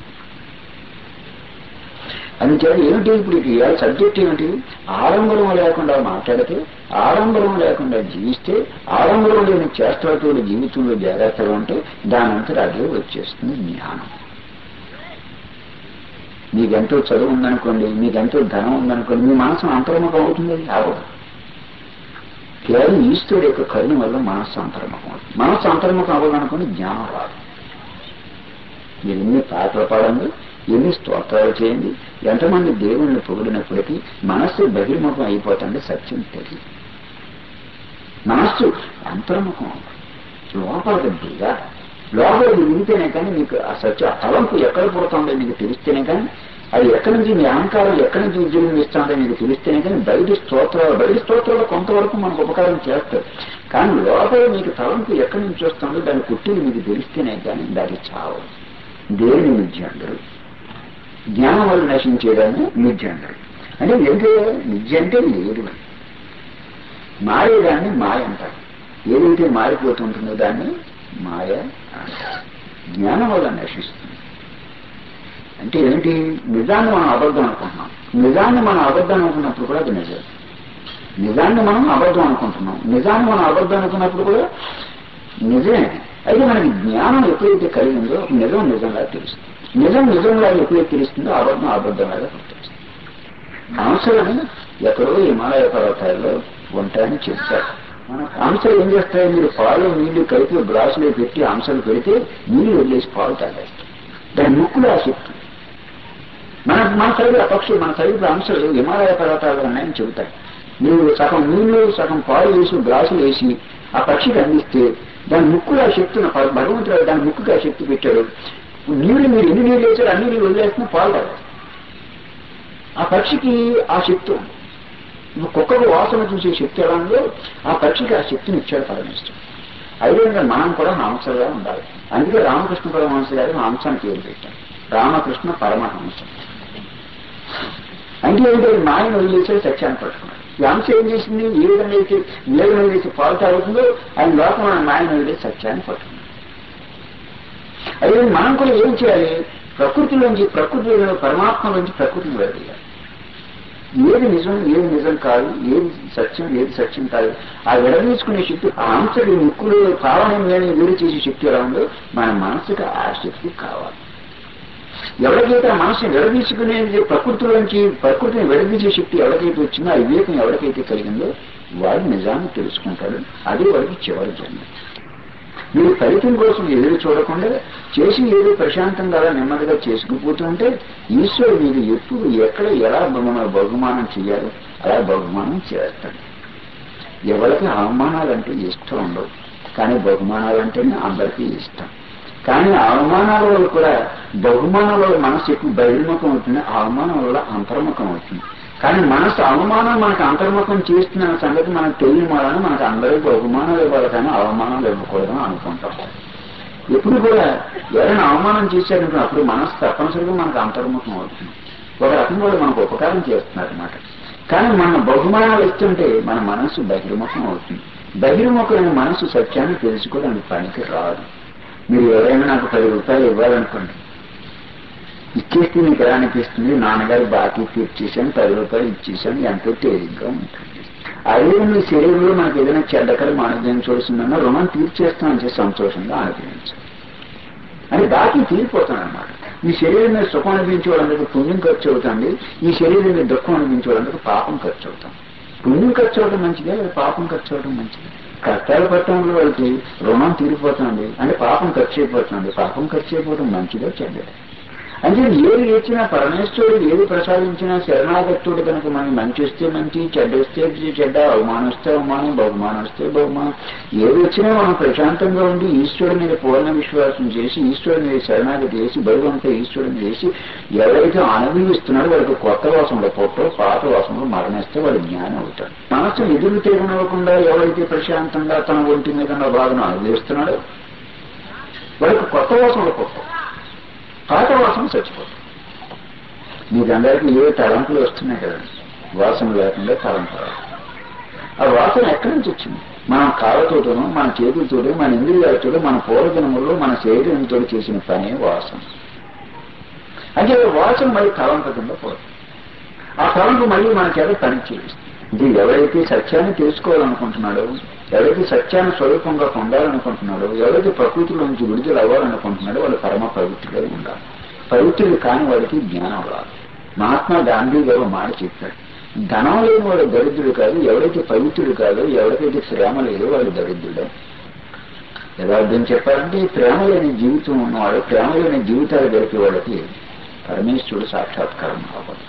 అందుచేత ఏమిటి ఇప్పుడు ఇవాళ సబ్జెక్ట్ ఏమిటి ఆడంబరం లేకుండా మాట్లాడితే ఆడంబరం లేకుండా జీవిస్తే ఆడంబరం లేని చేష్టలతో జీవితంలో జాగ్రత్తగా ఉంటే దానంతట అదే వచ్చేస్తుంది జ్ఞానం మీకెంతో చదువు ఉందనుకోండి మీకెంతో ధనం ఉందనుకోండి మీ మనసు అంతర్ముఖం అవుతుంది అవదు కేవలం ఈశ్వరుడు యొక్క కరుణ వల్ల మనస్సు అంతర్ముఖం అవుతుంది మనస్సు అంతర్ముఖం అవ్వాలనుకుని జ్ఞానం రాదు మీరు ఎన్ని పాటలు పాడండి ఎన్ని స్తోత్రాలు చేయండి ఎంతమంది దేవుణ్ణి పొగిడినప్పటికీ మనస్సు బహిర్ముఖం అయిపోతుంది సత్యం తెలియదు మనస్సు అంతర్ముఖం లోపలికి దిగా లోపలికి దిగితేనే కానీ మీకు ఆ సత్య ఆ తలంపు ఎక్కడ పుడుతుందో మీకు తెలిస్తేనే కానీ అది ఎక్కడి నుంచి మీ అహంకారం ఎక్కడి నుంచి ఉద్యోగం ఇస్తుందో మీకు తెలిస్తేనే కానీ బయట స్తోత్రాలు బయట స్తోత్రాలు కొంతవరకు మనకు ఉపకారం చేస్తారు కానీ లోపల మీకు తలంపు ఎక్కడి నుంచి వస్తుందో దాని కుట్టిని మీకు తెలిస్తేనే కానీ దాని చావు దేని మిథ్య అందరు జ్ఞానం వల్ల నశించేదాన్ని మిథ్య అందరు అంటే ఏంటంటే మిథ్య అంటే లేదు అని మారేదాన్ని మాయ అంటారు ఏదైతే మారిపోతుంటుందో దాన్ని మాయ అంటారు జ్ఞానం వల్ల నశిస్తుంది అంటే ఏంటి నిజాన్ని మనం అబద్ధం అనుకుంటున్నాం నిజాన్ని మనం అబద్ధం అనుకున్నప్పుడు కూడా అది నిజం నిజాన్ని మనం అబద్ధం అనుకుంటున్నాం నిజాన్ని మనం అబద్ధం అనుకున్నప్పుడు కూడా నిజమే అయితే మనకి జ్ఞానం ఎప్పుడైతే కలిగిందో నిజం నిజంగా తెలుస్తుంది నిజం నిజంగా ఎప్పుడైతే తెలుస్తుందో అబద్ధం అబద్ధంలాగా తెలుస్తుంది అంశాలని ఎక్కడో హిమాలయ పర్వతాల్లో ఉంటాయని చెప్తారు అంశాలు ఏం చేస్తాయి మీరు పాలు నీళ్లు కలిపి గ్లాసులో పెట్టి అంశాలు పెడితే నీళ్లు వదిలేసి పాలు తాగేస్తాయి దాని ముక్కులో ఆ శక్తి మన మన సైడ్ ఆ పక్షి మన సైడ్ అంశాలు హిమాలయ పర్వతాలు ఉన్నాయని చెబుతాయి మీరు సగం నీళ్లు సగం పాలు వేసి గ్లాసులు వేసి ఆ పక్షికి అందిస్తే దాని ముక్కులో ఆ శక్తి భగవంతుడు దాని ముక్కుకి ఆ శక్తి పెట్టాడు నీళ్లు మీరు ఎన్ని నీళ్ళు వేసారు అన్ని నీళ్ళు వదిలేస్తున్నా పాలు తాగాలి ఆ పక్షికి ఆ శక్తి ఉంది ఇప్పుడు కుక్కకు వాసన చూసే శక్తి ఎలా ఉందో ఆ పక్షికి ఆ శక్తిని ఇచ్చాడు పరమేశ్వరుడు అదేవిధంగా మనం కూడా మాంసగా ఉండాలి అందుకే రామకృష్ణ పరమహంస గారు మాంసానికి పేరు పెట్టారు రామకృష్ణ పరమహంస అంటే ఏంటంటే మాయను వదిలేసే సత్యాన్ని పట్టుకున్నాడు ఈ అంశ ఏం చేసింది ఏ విధంగా అయితే నీళ్ళని వదిలేసి పాలు తాగుతుందో ఆయన లోపల మన మాయను వదిలేసి సత్యాన్ని పట్టుకున్నాడు అదే మనం కూడా ఏం చేయాలి ప్రకృతిలోంచి ప్రకృతిలో పరమాత్మలోంచి ప్రకృతిని వదిలేయాలి ఏది నిజం ఏది నిజం కాదు ఏది సత్యం ఏది సత్యం కాదు ఆ విడదీసుకునే శక్తి ఆ అంశకి ముక్కులు భావనని వేరు చేసే శక్తి ఎలా ఉందో మన మనసుకి ఆ శక్తి కావాలి ఎవరికైతే ఆ మనసుని విడదీసుకునేది ప్రకృతిలోంచి ప్రకృతిని విడదీసే శక్తి ఎవరికైతే వచ్చిందో ఆ వివేకం ఎవరికైతే కలిగిందో వాడు నిజాన్ని తెలుసుకుంటాడు అది వాడికి చివరి జన్మ మీరు ఫలితం కోసం ఎదురు చూడకుండా చేసి ఏదో ప్రశాంతంగా అలా నెమ్మదిగా చేసుకుపోతుంటే ఈశ్వరుడు మీకు ఎప్పుడు ఎక్కడ ఎలా బహుమ- బహుమానం చేయాలో అలా బహుమానం చేస్తాడు ఎవరికి అవమానాలంటే ఇష్టం ఉండవు కానీ బహుమానాలంటేనే అందరికీ ఇష్టం కానీ అవమానాల వల్ల కూడా బహుమానాల వల్ల మనసు ఎక్కువ బహిర్ముఖం అవుతుంది అవమానం వల్ల అంతర్ముఖం అవుతుంది కానీ మనసు అవమానం మనకు అంతర్ముఖం చేస్తున్న సంగతి మనకు తెలియని వలన మనకు అందరికీ బహుమానాలు ఇవ్వాలి కానీ అవమానాలు ఇవ్వకూడదని అనుకుంటాం ఎప్పుడు కూడా ఎవరైనా అవమానం చేశారనుకో అప్పుడు మనసు తప్పనిసరిగా మనకు అంతర్ముఖం అవుతుంది ఒక రకంగా కూడా మనకు ఉపకారం చేస్తున్నారు అనమాట కానీ మన బహుమానాలు ఇస్తుంటే మన మనసు బహిర్ముఖం అవుతుంది బహిర్ముఖమైన మనసు సత్యాన్ని తెలుసుకోవడానికి పనికి రాదు మీరు ఎవరైనా నాకు పది రూపాయలు ఇవ్వాలనుకోండి ఇచ్చేస్తే మీకు ఎలా అనిపిస్తుంది నాన్నగారు బాకీ తీర్చేశాను పది రూపాయలు ఇచ్చేసాను ఎంతో తేలిగ్గా ఉంటుంది అదే మీ శరీరంలో మనకు ఏదైనా చెడ్డకరం అనుభవించవలసిందన్నా రుణం తీర్చేస్తామని చెప్పి సంతోషంగా అనుభవించాలి అని బాకీ తీరిపోతాను అనమాట ఈ శరీరం మీద సుఖం అనిపించే వాళ్ళందరికీ పుణ్యం ఖర్చు అవుతుంది ఈ శరీరం మీద దుఃఖం అనిపించే వాళ్ళందరికీ పాపం ఖర్చు అవుతాం పుణ్యం ఖర్చు అవడం మంచిదే లేదా పాపం ఖర్చు అవడం మంచిదే కష్టాలు పట్టడంలో వాళ్ళకి రుణం తీరిపోతుంది అంటే పాపం ఖర్చు అయిపోతుంది పాపం ఖర్చు అయిపోవడం మంచిదే చెడ్డదే అంటే ఏది ఇచ్చినా పరమేశ్వరుడు ఏది ప్రసాదించినా శరణాగతుడు కనుక మనం మంచి వస్తే మంచి చెడ్డ వస్తే చెడ్డ అవమానం వస్తే అవమానం బహుమానం వస్తే బహుమానం ఏది వచ్చినా మనం ప్రశాంతంగా ఉండి ఈశ్వరుడి మీద పూర్ణ విశ్వాసం చేసి ఈశ్వరుడి మీద శరణాగతి చేసి భగవంతుడు ఈశ్వరుని చేసి ఎవరైతే అనుభవిస్తున్నాడో వాడికి కొత్త వాసనలో పుట్టో పాత వాసనలో మరణిస్తే వాడు జ్ఞానం అవుతాడు మనసు ఎదురు తెగనివ్వకుండా ఎవరైతే ప్రశాంతంగా తన ఒంటి మీద ఉన్న బాధను అనుభవిస్తున్నాడో వాడికి కొత్త వాసనలో పుట్టవు పాత వాసన చచ్చిపోతుంది మీకందరికీ ఏ తలంపులు వస్తున్నాయి కదా వాసన లేకుండా తలంపు రాదు. ఆ వాసన ఎక్కడి నుంచి వచ్చింది మనం కాళ్ళతోటను మన చేతులతోటి మన ఇంద్రియాలతో మన పూర్వజనములో మన శరీరంతో చేసిన పనే వాసన అంటే వాసన మళ్ళీ తలంపు కింద పోతుంది ఆ తలంపు మళ్ళీ మన చేత పని చేయిస్తుంది ఇది ఎవరైతే సత్యాన్ని తెలుసుకోవాలనుకుంటున్నాడో ఎవరైతే సత్యాన్ని స్వరూపంగా పొందాలనుకుంటున్నాడో ఎవరైతే ప్రకృతిలో నుంచి విడుదల అవ్వాలనుకుంటున్నాడో వాళ్ళు పరమ పవిత్రుడై ఉండాలి పవిత్రుడు కాని వాడికి జ్ఞానం రాదు మహాత్మా గాంధీ గారు ఒక మాట చెప్పాడు ధనం లేని వాడు దరిద్రుడు కాదు ఎవరైతే పవిత్రుడు కాదో ఎవరికైతే ప్రేమ లేదో వాడు దరిద్రుడే యథార్థం చెప్పాలంటే ప్రేమ లేని జీవితం ఉన్నవాడు ప్రేమ లేని జీవితాలు గడిపే వాళ్ళకి పరమేశ్వరుడు సాక్షాత్కారం అవ్వదు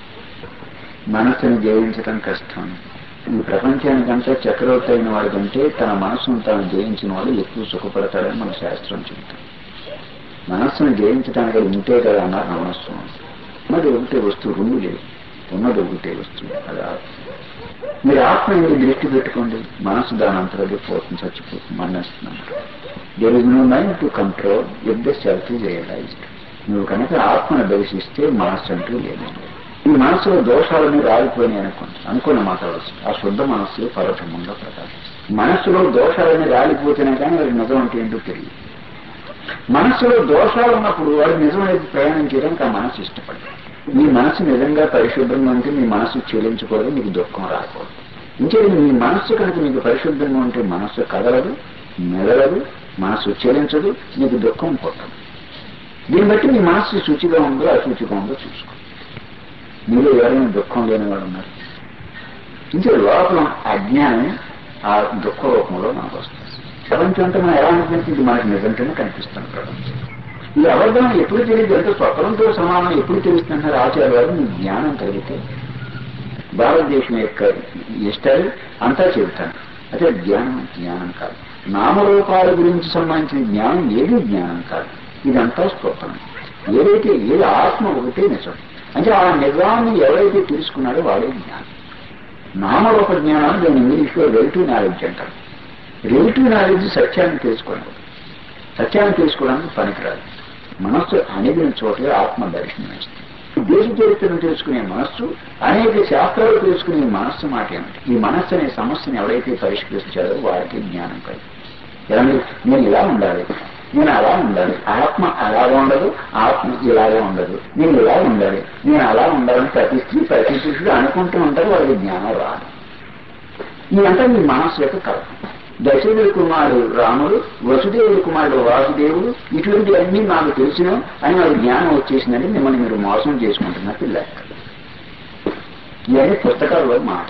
మనసుని జయించడం కష్టం ఈ ప్రపంచానికంటే చక్రవర్తి అయిన వాడికంటే తన మనస్సును తాను జయించిన వాడు ఎక్కువ సుఖపడతాడని మన శాస్త్రం చెబుతాం మనస్సును జయించడానికి ఉంటే కదా అన్నారు మనస్సు ఉన్నది ఒకటే వస్తువు రెండు లేదు ఉన్నది ఒకటే వస్తువు అది ఆత్మ మీరు ఆత్మ మీద దృష్టి పెట్టుకోండి మనసు దాని అంతరది పోతుంది చచ్చిపోతుంది మరణిస్తున్నాం there is no mind to control if the self is realized నువ్వు కనుక ఆత్మను దర్శిస్తే మనస్సు అంటూ లేదు ఈ మనసులో దోషాలని రాలిపోయినాయి అనుకోండి అనుకున్న మాట్లాడచ్చు ఆ శుద్ధ మనస్సులో పరోక్షంగా ప్రకాశిస్తుంది మనస్సులో దోషాలని రాలిపోతేనే కానీ వాడి నిజం అంటే ఏంటో తెలియదు మనస్సులో దోషాలు ఉన్నప్పుడు వాడు నిజమైతే ప్రయాణం చేయడానికి ఆ మనసు ఇష్టపడదు మీ మనసు నిజంగా పరిశుభ్రంగా ఉంటే మీ మనసు చెల్లించకూడదు మీకు దుఃఖం రాకూడదు ఇంకే మీ మనస్సు కనుక మీకు పరిశుభ్రంగా ఉంటే మనస్సు కదలదు మెదలదు మనస్సు చెల్లించదు మీకు దుఃఖం పుట్టదు దీన్ని బట్టి మీ మనస్సు శుచిగా ఉందో అశుచిగా ఉందో చూసుకో మీలో ఎవరైనా దుఃఖం లేని వాడు ఉన్నారు ఇంకే లోపల అజ్ఞానం ఆ దుఃఖ రూపంలో మనకు వస్తుంది ప్రపంచం అంటే మనం ఎలా అనిపించింది మనకి నిజంగానే కనిపిస్తుంది ప్రపంచం ఈ అబద్ధం ఎప్పుడు తెలియదు అంటే స్వతంతో సమానం ఎప్పుడు తెలుస్తుంటారు ఆచార్య వారు మీ జ్ఞానం కలిగితే భారతదేశం యొక్క ఇష్టాలు అంతా చెబుతాను అదే జ్ఞానం జ్ఞానం కాదు నామరూపాల గురించి సంబంధించిన జ్ఞానం ఏది జ్ఞానం కాదు ఇదంతా స్తోత్రం ఏదైతే ఏది ఆత్మ ఒకటే నిజం అంటే ఆ నిజాన్ని ఎవరైతే తెలుసుకున్నాడో వాడే జ్ఞానం నామరూప జ్ఞానాన్ని దాని ఇంగ్లీష్లో రిలేటివ్ నాలెడ్జ్ అంటారు రిలేటివ్ నాలెడ్జ్ సత్యాన్ని తెలుసుకోవడం సత్యాన్ని తెలుసుకోవడానికి పనికిరాదు మనస్సు అణిగిన చోట్ల ఆత్మ దర్శనం ఇస్తుంది దేశ చరిత్రను తెలుసుకునే మనస్సు అనేక శాస్త్రాలు తెలుసుకునే మనస్సు మాట ఏమిటి ఈ మనస్సు అనే సమస్యను ఎవరైతే పరిష్కరించారో వారికి జ్ఞానం కలిగి ఎలా మీరు నేను ఇలా ఉండాలి నేను అలా ఉండాలి ఆత్మ అలాగే ఉండదు ఆత్మ ఇలాగే ఉండదు నేను ఇలా ఉండాలి నేను అలా ఉండాలని ప్రతి స్త్రీ ప్రతి పురుషుడు అనుకుంటూ ఉంటారు వాళ్ళకి జ్ఞానం రాదు ఇదంతా మీ మనస్సు యొక్క కల్పన దశరథుడి కుమారుడు రాముడు వసుదేవుడి కుమారుడు వాసుదేవుడు ఇటువంటివన్నీ నాకు తెలిసిన అని నాకు జ్ఞానం వచ్చేసిందంటే మిమ్మల్ని మీరు మోసం చేసుకుంటున్నట్టు లెక్క ఇవన్నీ పుస్తకాల్లో మాట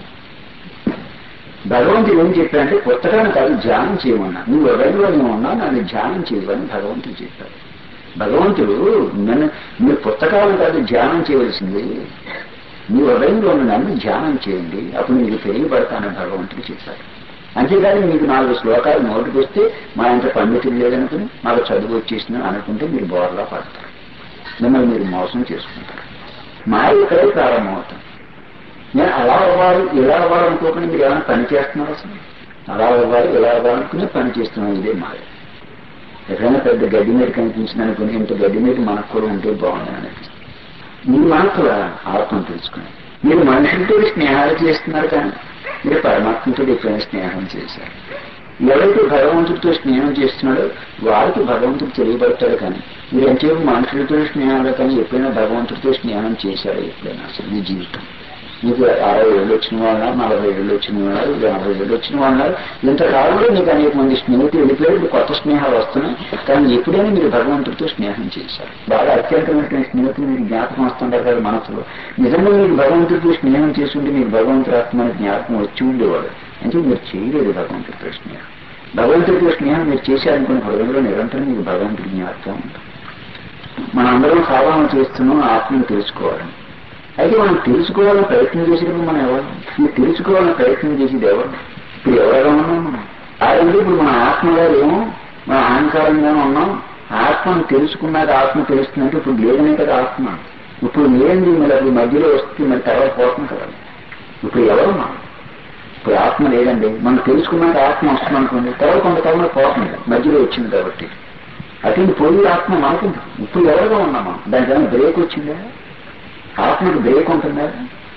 భగవంతుడు ఏం చెప్పాడంటే పుస్తకాన్ని కాదు ధ్యానం చేయమన్నా నువ్వు ఎవరిలో నువ్వు ఉన్నా నన్ను ధ్యానం చేయమని భగవంతుడు చెప్పాడు భగవంతుడు నన్ను మీరు పుస్తకాలను కాదు ధ్యానం చేయవలసింది మీ హృదయంలో ఉన్న నన్ను ధ్యానం చేయండి అప్పుడు మీకు తెలియబడతానని భగవంతుడు చెప్పాడు అంతేగాని మీకు నాలుగు శ్లోకాలు నోటికి వస్తే మా ఇంత పండితులు లేదనుకుని మాకు చదువు వచ్చేసింది అనుకుంటే మీరు బోర్లా పడతారు మిమ్మల్ని మీరు మోసం చేసుకుంటారు మాయ ఇక్కడే ప్రారంభమవుతుంది నేను అలా అవ్వాలి ఇలా అవ్వాలనుకోకుండా మీరు ఏమైనా పని చేస్తున్నారు అసలు అలా అవ్వాలి ఇలా అవ్వాలనుకునే పని చేస్తున్నాం ఇదే మాయ ఎక్కడైనా పెద్ద గడ్డి మీద కనిపించింది అనుకుని ఇంత గడ్డి మీద మనకు కూడా ఉంటే బాగుంది అనిపిస్తుంది మీ మనకు ఆత్మను తెలుసుకుని మీరు మనుషులతో స్నేహాలు చేస్తున్నారు కానీ మీరు పరమాత్మతో ఎప్పుడైనా స్నేహం చేశారు ఎవరైతే భగవంతుడితో స్నేహం చేస్తున్నాడో వారికి భగవంతుడు తెలియబడతాడు కానీ మీరు ఎంతసేపు మనుషులతో స్నేహాలు కానీ ఎప్పుడైనా భగవంతుడితో స్నేహం చేశాడు ఎప్పుడైనా అసలు మీ జీవితం మీకు అరవై ఏళ్ళు వచ్చిన వాళ్ళు నలభై ఏళ్ళు వచ్చిన వాళ్ళు యాభై ఏళ్ళు వచ్చిన వాళ్ళు ఇంతకాలంలో మీకు అనేక మంది స్నేహితులు వెళ్ళిపోయారు ఇప్పుడు కొత్త స్నేహాలు వస్తున్నాయి కానీ ఎప్పుడైనా మీరు భగవంతుడితో స్నేహం చేశారు బాగా అత్యంతమైనటువంటి స్నేహితులు మీకు జ్ఞాపకం వస్తుంటారు కదా మనసులో నిజంగా మీకు భగవంతుడితో స్నేహం చేస్తుంటే మీకు భగవంతుడు ఆత్మ జ్ఞాపకం వచ్చి ఉండేవాడు అంటే మీరు చేయలేదు భగవంతుడితో స్నేహం భగవంతుడితో స్నేహం మీరు చేశారనుకున్న హృదయంలో నిరంతరం మీకు భగవంతుడి జ్ఞాపకం ఉంటుంది మనం అందరం సాధన చేస్తున్నాం ఆత్మను తెలుసుకోవాలని అయితే మనం తెలుసుకోవాలని ప్రయత్నం చేసేటప్పుడు మనం ఎవరు ఈ తెలుసుకోవాలని ప్రయత్నం చేసేది ఎవరు ఇప్పుడు ఎవరుగా ఉన్నాం మనం అదంటే ఇప్పుడు మన ఆత్మగా ఏమో మన అహంకారంగానే ఉన్నాం ఆత్మను తెలుసుకున్నాక ఆత్మ తెలుస్తుందంటే ఇప్పుడు లేదనే కదా ఆత్మ ఇప్పుడు లేనిది మరి అది మధ్యలో వస్తే మరి తర్వాత పోతుంది కదా ఇప్పుడు ఎవరు మనం ఇప్పుడు ఆత్మ లేదండి మనం తెలుసుకున్నాక ఆత్మ వస్తుంది అనుకోండి తర్వాత కొంతకాలంలో పోతుంది మధ్యలో వచ్చింది కాబట్టి అటువంటి పోయి ఆత్మ మనకుంది ఇప్పుడు ఎవరుగా ఉన్నాం మనం దానికైనా బ్రేక్ వచ్చిందా ఆత్మకు బ్రేక్ ఉంటుందా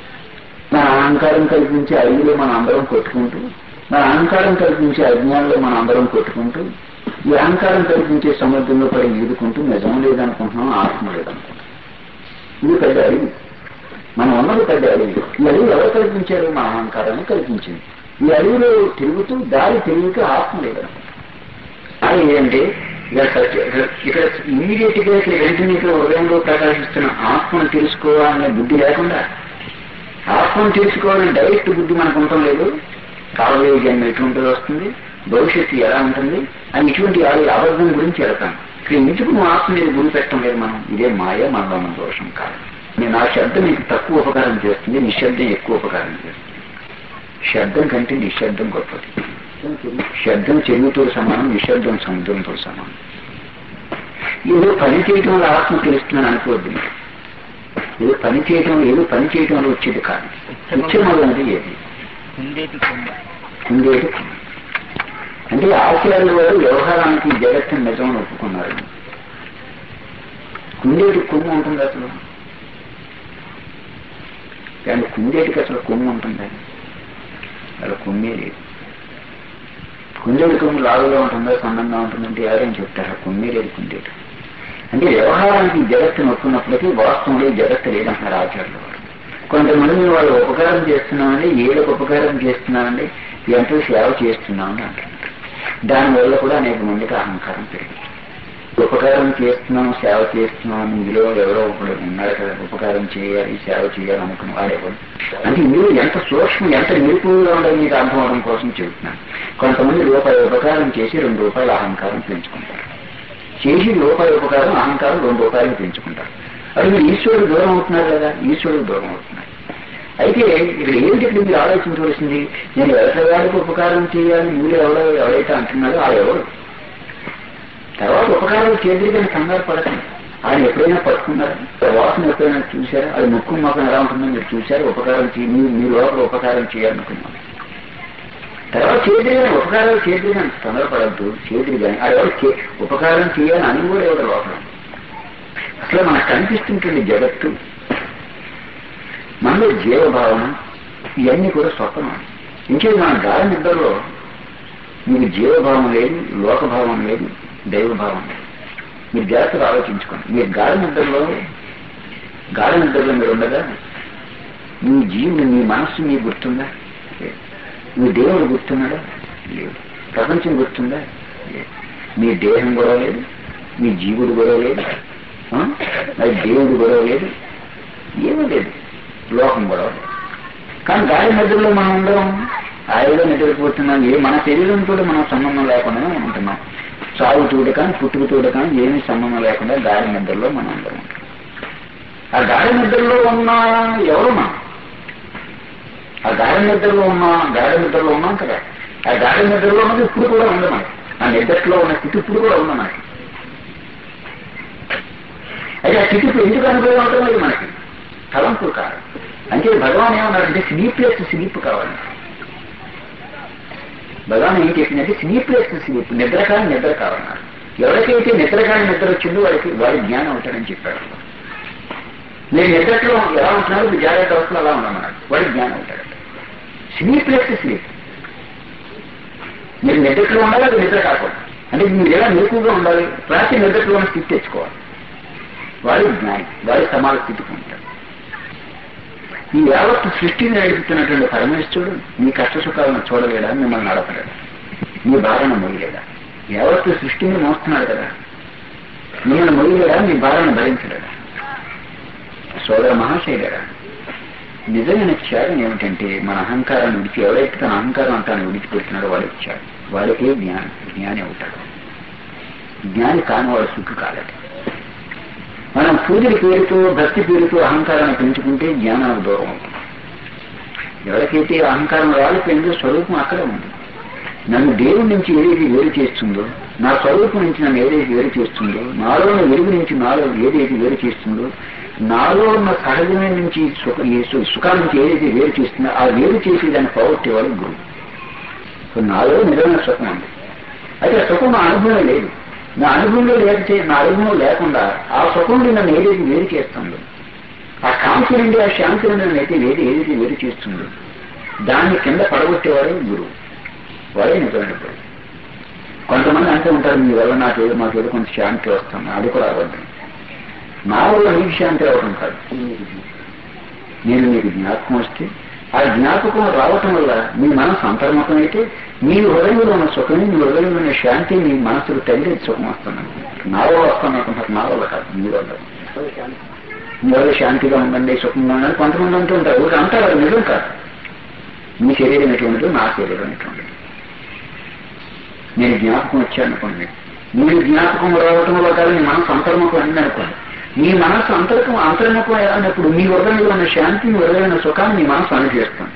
మన అహంకారం కల్పించే అడవిలో మన అందరం కొట్టుకుంటూ మన అహంకారం కల్పించే అజ్ఞానంలో మన అందరం కొట్టుకుంటూ ఈ అహంకారం కల్పించే సముద్రంలో పడి ఈదుకుంటూ నిజం లేదనుకుంటున్నాం ఆత్మ లేదనుకుంటున్నాం ఇది పెద్ద అడవి మనం ఉన్నది పెద్ద అడవి ఈ అడవి ఎవరు కల్పించారు మన అహంకారాన్ని కల్పించింది ఈ అడవిలో తిరుగుతూ దారి తిరుగుతూ ఆత్మ లేదనుకుంటున్నాం అది ఏంటంటే ఇక్కడ ఇమీడియట్ గా ఇక్కడ వెంటనే ఇక్కడ హృదయంలో ప్రకాశిస్తున్న ఆత్మను తెలుసుకోవాలనే బుద్ధి లేకుండా ఆత్మను తెలుసుకోవాలనే డైరెక్ట్ బుద్ధి మనకు ఉండటం లేదు కాబోయే జన్మ ఎటువంటిది వస్తుంది భవిష్యత్తు ఎలా ఉంటుంది అని ఇటువంటి అబద్ధం గురించి వెళ్తాం ఇక్కడ ఎందుకు నువ్వు ఆత్మ మీద గురి పెట్టడం లేదు మనం ఇదే మాయ మనలో మన దోషం కాదు నేను ఆ శబ్దం మీకు తక్కువ ఉపకారం చేస్తుంది నిశ్శబ్దం ఎక్కువ ఉపకారం చేస్తుంది శబ్దం కంటే నిశ్శబ్దం గొప్పది శబ్దం చెరువుతో సమానం నిశ్శబ్దం సముద్రంతో సమానం ఏదో పని చేయటం వల్ల ఆత్మ తెలుస్తుందని అనుకోవద్దు ఏదో పని చేయటం ఏదో పని చేయటం వల్ల వచ్చేది కాదు ముఖ్యమైనది ఏది కుందేటి కొండ ఉండేది అంటే ఆచార్యుల వారు వ్యవహారానికి జగత్తుని నిజం ఒప్పుకున్నారు కుందేటి కొమ్ము ఉంటుంది అసలు కానీ కుందేటికి అసలు కొమ్ము ఉంటుంది అలా కొమ్మే లేదు కుందేటి కొమ్ము లావుగా ఉంటుందా సన్నంగా ఉంటుందంటే ఎవరైనా చెప్తారు ఆ కొమ్మే లేదు కుందేటి అంటే వ్యవహారానికి జగత్తును ఒప్పుకున్నప్పటికీ వాస్తవంలో ఈ జగత్తు లేదంటున్నారు ఆచార్యుల వారు కొంతమంది వాళ్ళు ఉపకారం చేస్తున్నామండి ఏళ్ళకు ఉపకారం చేస్తున్నామండి ఎంతో సేవ చేస్తున్నామని అంటున్నారు దానివల్ల కూడా అనేక మందికి అహంకారం పెరిగింది ఉపకారం చేస్తున్నాం సేవ చేస్తున్నాం అని ఇందులో ఎవరో ఒకడు ఉన్నారు కదా ఉపకారం చేయాలి సేవ చేయాలి అనుకున్న వాడెవరు అంటే మీరు ఎంత సూక్ష్మం ఎంత నిరుపుగా ఉండాలి మీకు అర్థం అవడం కోసం చెబుతున్నాను కొంతమంది రూపాయి ఉపకారం చేసి రెండు రూపాయల అహంకారం పెంచుకుంటారు చేసి రూపాయి ఉపకారం అహంకారం రెండు రూపాయలు పెంచుకుంటారు అది మీరు ఈశ్వరుడు దూరం అవుతున్నారు కదా ఈశ్వరుడు దూరం అవుతున్నారు అయితే ఇక్కడ ఏమిటి ఇక్కడ మీరు ఆలోచించవలసింది నేను వ్యవసాయానికి ఉపకారం చేయాలి మీరు ఎవరో ఎవరైతే అంటున్నారో ఆ ఎవరు తర్వాత ఉపకారం చేద్దరికని కంగారు పడకండి ఆయన ఎప్పుడైనా పట్టుకున్నారు వాసన ఎప్పుడైనా చూశారా అది ముక్కు మొక్కం ఎలా ఉంటుందో మీరు చూశారు ఉపకారం చేయ మీ మీ లోపల ఉపకారం చేయాలనుకున్నాను తర్వాత చేద్దరిగానే ఉపకారాలు చేద్దరిగాని తొందరపడద్దు చేద్దరి కానీ అది ఎవరు చే- ఉపకారం చేయాలని అని కూడా ఎవరు లోపల అసలు మనకు కనిపిస్తుంటుంది జగత్తు మనలో జీవభావన ఇవన్నీ కూడా స్వప్నం ఇంకే మన గాలి నిద్రలో మీకు జీవభావం లేదు లోకభావం లేదు దైవభావం లేదు మీరు జాగ్రత్తగా ఆలోచించుకోండి మీరు గాఢ నిద్రలో గాఢ నిద్రలో మీరు ఉండగా మీ జీవుడు మీ మనస్సు మీకు గుర్తుందా లేదు. మీ దేవుడు గుర్తున్నాడా లేదు ప్రపంచం గుర్తుందా లేదు మీ దేహం గొడవ లేదు మీ జీవుడు గొడవ లేదు ఆ? మరి దేవుడు గొడవ లేదు ఏమీ లేదు లోకం గొడవ లేదు కానీ గాలి నిద్రలో మనం ఉండడం హాయిగా నిద్రపోతున్నాం ఏ మన శరీరంతో మనం సంబంధం లేకుండా ఉంటున్నాం చావు తోడు కానీ పుట్టుక తోడు కానీ ఏమీ సంబంధం లేకుండా గాలి నిద్రలో మనం అందరం ఉంటాం ఆ గాలి నిద్రలో ఉన్న ఎవరు మనం ఆ గాఢ నిద్రలో ఉన్నా గాఢ నిద్రలో ఉన్నాం కదా ఆ గాఢ నిద్రలో ఉన్నది ఇప్పుడు కూడా ఉంది మనకి ఆ నిద్రలో ఉన్న స్థితి ఇప్పుడు కూడా ఉంది మనకి అయితే ఆ స్థితి ఇప్పుడు ఎందుకు అనుభవం అవటం లేదు మనకి తలంపు కాదు అంటే భగవాన్ ఏమన్నారంటే స్లీప్లెస్ స్లీప్ కావాలి భగవాన్ ఏం చెప్పిందంటే స్లీప్లెస్ స్లీప్ నిద్ర కాని నిద్ర కావాలన్నారు ఎవరికైతే నిద్ర కాని నిద్ర వచ్చిందో వాడికి వాడి జ్ఞానం అవుతాడని చెప్పాడు నేను నిద్రలో ఎలా ఉంటున్నారో ఇప్పుడు జాగ్రత్త అవసరం అలా ఉన్నామన్నాడు వాడి జ్ఞానం అవుతాడు స్లీప్లెస్ స్లీప్ మీరు నిద్రలో ఉండాలి అది నిద్ర కాకూడదు అంటే మీరు ఎలా మెరుకుగా ఉండాలి రాత్రి నిద్రలో ఉన్న స్థితి తెచ్చుకోవాలి వాడి జ్ఞాని వాడి సమాజ స్థితికి ఉంటాడు ఈ యావత్తు సృష్టిని నడుపుతున్నటువంటి పరమేశ్వరుడు మీ కష్ట సుఖాలను చూడలేడా మిమ్మల్ని నడపలేడా మీ భారణ మొయ్యలేడా యావత్తు సృష్టిని మోస్తున్నాడు కదా మిమ్మల్ని మొయ్యలేడా మీ భారణ భరించలేడా సోదర మహాశైలరా నిజమైన త్యాగం ఏమిటంటే మన అహంకారాన్ని విడిచి ఎవరైతే తన అహంకారం అంతాన్ని విడిచిపెడుతున్నాడో వాడికి త్యాగం వాడికే జ్ఞానం జ్ఞాని అవుతాడు జ్ఞాని కాని వాడు సుఖి కాలేడు మనం పూజల పేరుతో భక్తి పేరుతో అహంకారాన్ని పెంచుకుంటే జ్ఞానానికి దూరం అవుతుంది ఎవరికైతే అహంకారం రాలిపోయిందో స్వరూపం అక్కడే ఉంది నన్ను దేవుడి నుంచి ఏదైతే వేరు చేస్తుందో నా స్వరూపం నుంచి నన్ను ఏదైతే వేరు చేస్తుందో నాలో ఉన్న వెలుగు నుంచి నాలో ఏదైతే వేరు చేస్తుందో నాలో ఉన్న సహజమైన నుంచి సుఖ ఈ సు- సుఖాల నుంచి ఏదైతే వేరు చేస్తుందో ఆ వేరు చేసి దాన్ని పోగొట్టేవాడు గురువు సో నాలో నిజమైన సుఖం ఉంది అయితే ఆ సుఖం నా అనుభవం లేదు నా అనుభవంలో లేకపోతే నా అనుభవం లేకుండా ఆ సుఖం నుండి నన్ను ఏదైతే వేరు చేస్తుందో ఆ కాంతి నుండి ఆ శాంతి నుండి నన్ను అయితే ఏది ఏదైతే వేరు చేస్తుందో దాన్ని కింద పడగొట్టేవాడే గురువు వాడే నిజమైన గురువు కొంతమంది అంటూ ఉంటారు మీ వల్ల నాకు ఏదో మాకు ఏదో కొంత శాంతి వస్తుంది అది కూడా అబద్ధం నా వల్ల నీకు శాంతి రావటం కాదు నేను మీకు జ్ఞాపకం వస్తే ఆ జ్ఞాపకం రావటం వల్ల మీ మనసు అంతర్ముఖం అయితే మీ హృదయంలో ఉన్న సుఖం మీ హృదయంలో ఉన్న శాంతి మీ మనసుకు తల్లి సుఖం వస్తుంది నా వల్ల వస్తాను అనుకుంటారు నా వల్ల కాదు మీ వల్ల మీ వల్ల శాంతిగా ఉండండి సుఖంగా ఉండండి కొంతమంది అంటూ ఉంటారు ఊరికి అంటారు అది నిజం కాదు మీ శరీరం ఎటువంటిదో నా శరీరం ఎటువంటిది నేను జ్ఞాపకం వచ్చాను అనుకోండి మీరు జ్ఞాపకం రావటం వల్ల కాదు మీ మనసు అంతర్ముఖం అయింది అనుకోండి మీ మనసు అంతర్కం అంతర్ముఖం అయినప్పుడు మీ హృదయంలో ఉన్న శాంతి మీ హృదయంలో ఉన్న సుఖాన్ని మీ మనసు అనుభవిస్తుంది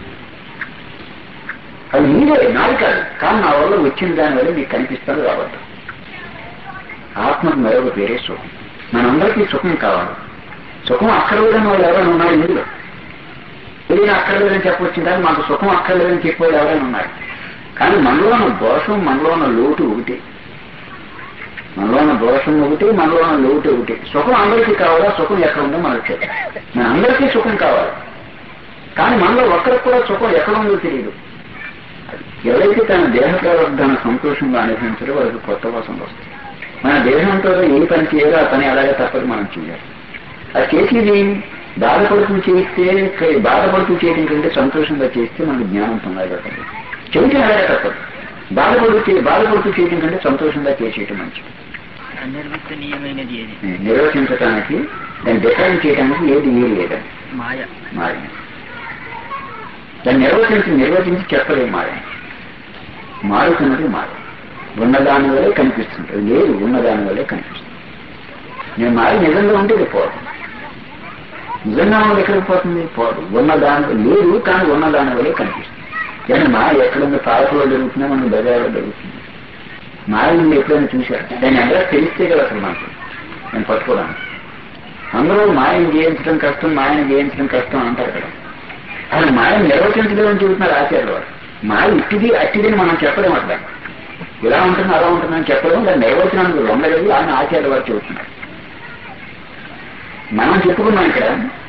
అది మీరే నాది కాదు కానీ నా వల్ల వచ్చిన దాని వల్ల మీకు కనిపిస్తుంది రావద్దు ఆత్మకు మరొక పేరే సుఖం మనందరికీ సుఖం కావాలి సుఖం అక్కర్లేదని వాళ్ళు ఎవరైనా ఉన్నారు ఇందులో తెలియని అక్కర్లేదని చెప్పొచ్చింది కానీ మాకు సుఖం అక్కర్లేదని చెప్పేవాళ్ళు ఎవరైనా ఉన్నారు కానీ మనలో ఉన్న దోషం మనలో ఉన్న లోటు ఒకటి మనలో ఉన్న దోషం ఒకటి మనలో ఉన్న లోటు ఒకటి సుఖం అందరికీ కావాలా సుఖం ఎక్కడ ఉందో మనకు తెలియదు మన అందరికీ సుఖం కావాలి కానీ మనలో ఒక్కరికి కూడా సుఖం ఎక్కడ ఉందో తెలియదు ఎవరైతే తన దేహ ప్రవర్ధన సంతోషంగా అనుభవించారో వాళ్ళకి కొత్త వాసన వస్తుంది మన దేహంతో ఏ పని చేయాలో ఆ పని అలాగే తప్పదు మనం చేయాలి అది చేసేది బాధపడుతూ చేస్తే బాధపడుతూ చేయడం కంటే సంతోషంగా చేస్తే మనకు జ్ఞానం పొందగలుగుతుంది చేయటం అలాగే తప్పదు బాధపడుతూ బాధపడుతూ చేయడం కంటే సంతోషంగా చేసేయటం మంచిది అనిర్వచనీయమైనది ఏది నిర్వచించడానికి దాన్ని డిఫైన్ చేయడానికి ఏది ఏది లేదని మాయ మాయ దాన్ని నిర్వచించి నిర్వచించి చెప్పలేము మాయ మారుతున్నది మాయ ఉన్నదాని వల్లే కనిపిస్తుంది అది లేదు ఉన్నదాని వల్లే కనిపిస్తుంది నేను మాయ నిజంగా ఉంటే ఇది పోదు నిజంగా ఉన్నది ఎక్కడికి పోతుంది పోదు ఉన్నదాని లేదు కానీ ఉన్నదాని వల్లే కనిపిస్తుంది కానీ మాయ ఎక్కడుందో పాలకులో జరుగుతుందో మనం బజార్లో జరుగుతుంది మాయ నుండి ఎప్పుడైనా చూశారు దాన్ని అందరూ తెలిస్తే కదా అసలు మనకు నేను పట్టుకోవడానికి అందరూ మాయను జయించడం కష్టం మాయను జయించడం కష్టం అంటారు కదా అసలు మాయను నిర్వచించడం అని చెబుతున్నారు ఆచార్యులు వారు మాయ ఇట్టిది అట్టిదని మనం చెప్పలేం అట్లా ఇలా ఉంటుంది అలా ఉంటుందని చెప్పడం దాన్ని నిర్వచనానికి లొంగలేదు ఆయన ఆచార్యులు వారు చెబుతున్నారు మనం చెప్పుకున్నాం ఇక్కడ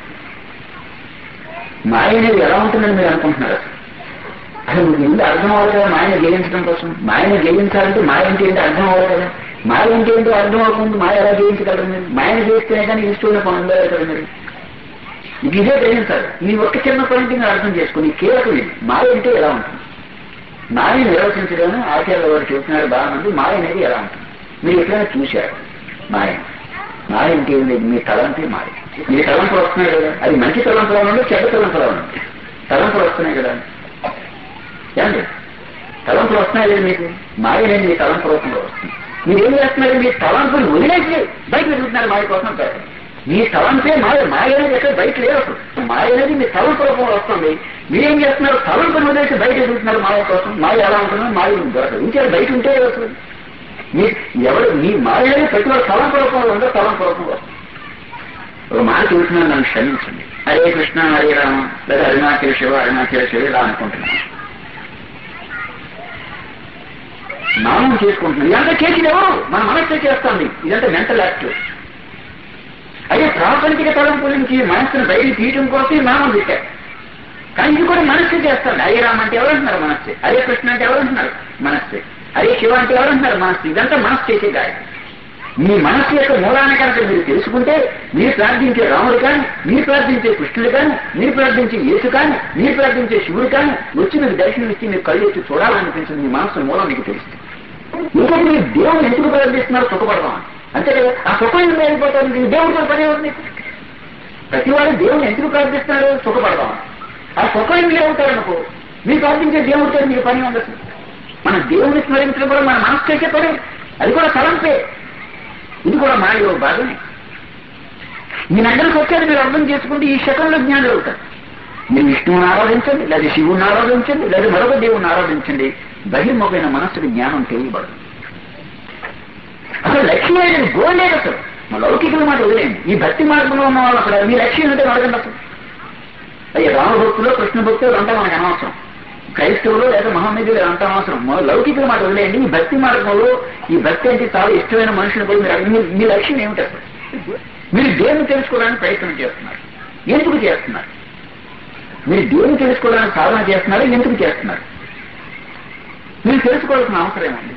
మాయ అనేది ఎలా ఉంటుందని మీరు అనుకుంటున్నారు అసలు అసలు మీకు ముందు అర్థం అవ్వాలి కదా మాయను జయించడం కోసం మాయను జయించాలంటే మాయ అంటే ఏంటి అర్థం అవ్వాలి కదా మాయ అంటే ఏంటో అర్థం అవుతుంది మాయ ఎలా జయించగలరు మీరు మాయను చేస్తేనే కానీ ఇష్టమైన పనులు కదా మీరు ఇది ఇదే గ్రహించాలి ఈ ఒక్క చిన్న పాయింట్ మీరు అర్థం చేసుకుని కీలకం ఇది మాయ అంటే ఎలా ఉంటుంది మాయను నిర్వచించడం ఆచార్య వారు చెబుతున్నారు బాగా మంది మాయ అనేది ఎలా ఉంటుంది మీరు ఎట్లయినా చూశారు మాయ మాయ అంటే ఏం లేదు మీ తలంపే మాయ మీ తలంపులు వస్తున్నాయి కదా అది మంచి తలంపులో ఉండి చెడ్డ తలంపులో ఉండి తలంపులు వస్తున్నాయి కదా ఏమండి తలంపులు వస్తున్నాయి లేదు మీకు మాయ అనేది మీ తలంపు రూపంలో వస్తుంది మీరు ఏం చేస్తున్నారు మీ తలంపులు వదిలేసి బయట వెళ్తున్నారు మాయ కోసం కాదు మీ తలంపే మాయ మాయ అనేది ఎక్కడ బయట లేదు అసలు మాయ అనేది మీ తలంపు రూపంలో వస్తుంది మీరేం చేస్తున్నారు తలంపుని వదిలేసి బయట వెళ్తున్నారు మాయ కోసం మాయ ఎలా ఉంటుందో మాయ దొరకదు ఇంకా బయట ఉంటే వస్తుంది మీ ఎవరు మీ మాయ అనేది ప్రతి ఒక్క తలంపు రూపంలో ఉందో తలంపు రూపంలో వస్తుంది ఒక మాట చూస్తున్నాను నన్ను క్షమించండి హరే కృష్ణ హరే రామ లేదా అరుణాచల శివ అరుణాచల శివ ఇలా అనుకుంటున్నాను నామం చేసుకుంటున్నాం ఇదంతా చేసింది ఎవరు మన మనస్సే చేస్తుంది ఇదంతా మెంటల్ యాక్ట్ అదే ప్రాపంచిక తలంపు నుంచి మనస్సును బయట తీయడం కోసం ఈ నామం పెట్టారు కానీ ఇది కూడా మనస్సే చేస్తుంది హరే రామ అంటే ఎవరంటున్నారు మనస్సే హరే కృష్ణ అంటే ఎవరంటున్నారు మనస్సే హరే శివ అంటే ఎవరంటున్నారు మనస్సు ఇదంతా మనస్సు చేసే గాయం మీ మనస్సు యొక్క మూలాన్ని కనుక మీరు తెలుసుకుంటే మీరు ప్రార్థించే రాముడు కానీ మీరు ప్రార్థించే కృష్ణుడు కానీ మీరు ప్రార్థించే యేసు కానీ మీరు ప్రార్థించే శివుడు కానీ వచ్చి మీకు దర్శనం ఇచ్చి మీరు కళ్ళు ఎత్తి చూడాలనిపించింది మీ మనస్సు మూలం మీకు తెలుస్తుంది ఇంకొకటి మీరు దేవుడు ఎందుకు ప్రార్థిస్తున్నారు సుఖపడదాం అంతే కదా ఆ సుఖం ఎందుకు అయిపోతారు మీకు దేవుడితో పని ఉంది ప్రతి వాడు దేవుని ఎందుకు ప్రార్థిస్తున్నారు సుఖపడదాం ఆ సుఖం ఎందుకు అవుతారనుకో మీరు ప్రార్థించే దేవుడితో మీకు పని ఉండదు మన దేవుని స్మరించడం కూడా మన మనసు చేసే పని అది కూడా తలంపే ఇది కూడా మాయలో భాగమే మీ దగ్గరకు వచ్చేది మీరు అర్థం చేసుకుంటే ఈ శకంలో జ్ఞానులు అవుతారు మీరు విష్ణువుని ఆరాధించండి లేదా శివుని ఆరాధించండి లేదా మరొక దేవుని ఆరాధించండి బహిర్ముఖమైన మనస్సుకి జ్ఞానం తెలియబడదు అసలు లక్ష్యం అనేది గోల్ లేదు అసలు మా లౌకికుల మాట వదిలేండి ఈ భక్తి మార్గంలో ఉన్న వాళ్ళు అక్కడ మీ లక్ష్యం ఏంటో అడగండి అసలు అయ్యే రామభక్తులు కృష్ణ భక్తులు అంతా మనకు అనవసరం క్రైస్తవులు లేదా మహమ్మదీయులు అంత అవసరం మన లౌకికుల మాట వదిలేయండి ఈ భక్తి మార్గంలో ఈ భక్తి అంటే చాలా ఇష్టమైన మనుషులు పోయి మీరు మీ- మీ లక్ష్యం ఏమిటి అసలు మీరు దేవుని తెలుసుకోవడానికి ప్రయత్నం చేస్తున్నారు ఎందుకు చేస్తున్నారు మీరు దేవుని తెలుసుకోవడానికి సాధన చేస్తున్నారు ఎందుకు చేస్తున్నారు మీరు తెలుసుకోవాల్సిన అవసరం ఏముంది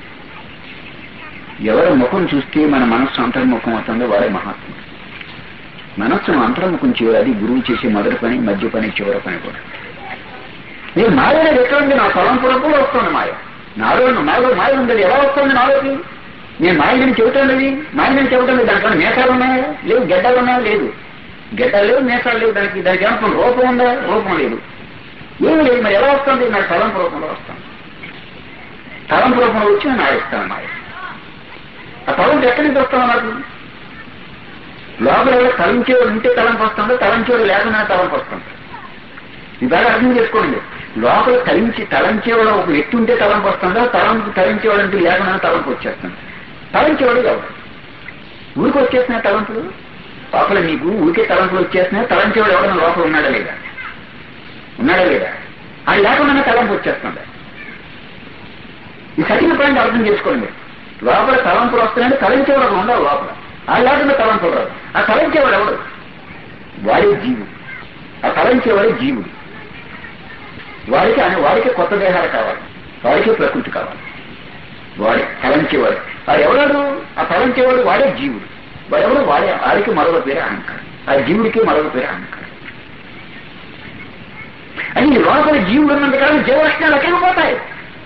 ఎవరి ముఖం చూస్తే మన మనస్సు అంతర్ముఖం అవుతుందో వారే మహాత్ముడు మనస్సును అంతర్ముఖం చేయాలి అది గురువు చేసే మొదటి పని మధ్య పని చివరి పని కూడా నేను మాయ అనేది ఎక్కడ ఉంది నా తలంపులో కూడా వస్తుంది మాయ నాలో నాలో మాయ ఉంది అది ఎలా వస్తుంది నాలోకి నేను మాయని చెబుతానది మాయని చెబుతాను దాంట్లో మేఘాలు ఉన్నాయా లేవు గడ్డలు ఉన్నాయా లేదు గడ్డలు లేవు మేఘాలు లేవు దానికి దానికి ఏమన్నా రూపం ఉందా రూపం లేదు ఏమి లేదు మరి ఎలా వస్తుంది నాకు తలంపు రూపంలో వస్తాను తలంపు రూపంలో వచ్చి నేను ఆడిస్తాను మాయ ఆ తలంపు ఎక్కడి నుంచి వస్తాను నాకు లోపల ఎవరో తలంచేవాడు ఉంటే తలంపు వస్తుందో తలంచేవాడు లేకుండా తలంపు వస్తుంది ఇది బాగా అర్థం చేసుకోండి లోపల తలించి తలంచేవాడు ఒక వ్యక్తి ఉంటే తలంపు వస్తుందా తలంపు తలించేవాడు అంటే లేకుండా తలంపు వచ్చేస్తుంది తలంచేవాడు ఎవరు ఊరికి వచ్చేస్తున్నాయి తలంపులు లోపల నీకు ఊరికే తలంపులు వచ్చేస్తున్నాయి తలంచేవాడు ఎవరైనా లోపల ఉన్నాడా లేదా ఉన్నాడా లేదా అది లేకుండా తలంపు వచ్చేస్తుంది ఈ సరైన పాయింట్ అర్థం చేసుకోండి లోపల తలంపులు వస్తున్నాయంటే తలంచేవాడు ఒకడు ఉండాలి లోపల ఆ లేకుండా తలంపులు రాదు ఆ తలంచేవాడు ఎవడు వాడే జీవుడు ఆ తలంచేవాడే జీవుడు వాడికి అని వాడికి కొత్త దేహాలు కావాలి వాడికి ప్రకృతి కావాలి వాడే తలంచేవాడు వాడు ఎవడాడు ఆ తలంచేవాడు వాడే జీవుడు వాడెవడు వాడే వాడికి మరొక పేరు అహంకారం ఆ జీవుడికి మరొక పేరు అహంకారం అని ఈ లోపల జీవుడు ఉన్నంతకాలం జీవలక్షణాలు ఎక్కడికి పోతాయి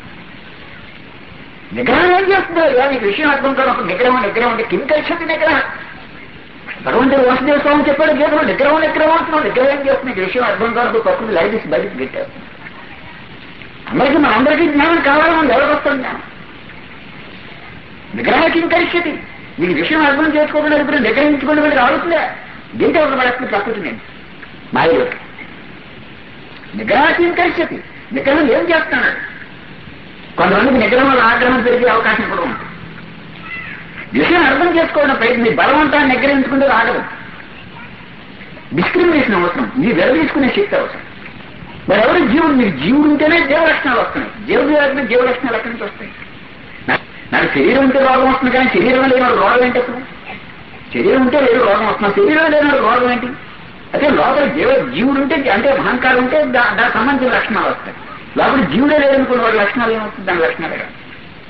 నిగ్రహం ఏం చేస్తున్నారు ఇలా నీకు విషయం అర్థం కాదు ఒక నిగ్రహం నిగ్రహం అంటే కెమికల్ శక్తి నిగ్రహం భగవంతుడు వాసుదేవ స్వామి చెప్పాడు గీతలో నిగ్రహం నిగ్రహం అంటున్నావు నిగ్రహం ఏం చేస్తుంది నీకు విషయం అర్థం కాదు ప్రకృతి లైట్ బయటకు పెట్టారు అందరికీ మన అందరికీ జ్ఞానం కావాలని ఎవరికి వస్తుంది జ్ఞానం నిగ్రహానికి ఇంకరిస్తుంది నీకు విషయం అర్థం చేసుకోకుండా ఇప్పుడు నిగ్రహించుకుని వెళ్ళి రావుతుందా దీంట్లో ఒక పడేస్తుంది ప్రకృతి నేను మాయలోకి నిగ్రహానికి ఇంకరిస్తుంది నిగ్రహం ఏం చేస్తున్నాడు కొంతమందికి నిగ్రహం వల్ల ఆగ్రహం పెరిగే అవకాశం కూడా ఉంది విషయం అర్థం చేసుకోవడం ప్రయత్నం బలవంతాన్ని నిగ్రహించుకుంటే రాగదు డిస్క్రిమినేషన్ అవసరం ఇది వెరదీసుకునే శక్తి అవసరం మరి ఎవరు జీవుడు మీకు జీవుడు ఉంటేనే జీవలక్షణాలు వస్తున్నాయి జీవుడు లేకపోతే జీవలక్షణాలు ఎక్కడి నుంచి వస్తాయి నా- నాకు శరీరం ఉంటే రోగం వస్తుంది కానీ శరీరం లేని వాడు రోగం ఏంటి అసలు శరీరం ఉంటే లేదు రోగం వస్తుంది శరీరం లేని వాడు రోగం ఏంటి అదే లోపల జీవ జీవుడు ఉంటే అంటే అహంకారం ఉంటే దా- దానికి సంబంధించిన లక్షణాలు వస్తాయి లోపల జీవుడే లేదనుకున్న వాడి లక్షణాలు ఏమొస్తుంది దాని లక్షణాలే కాదు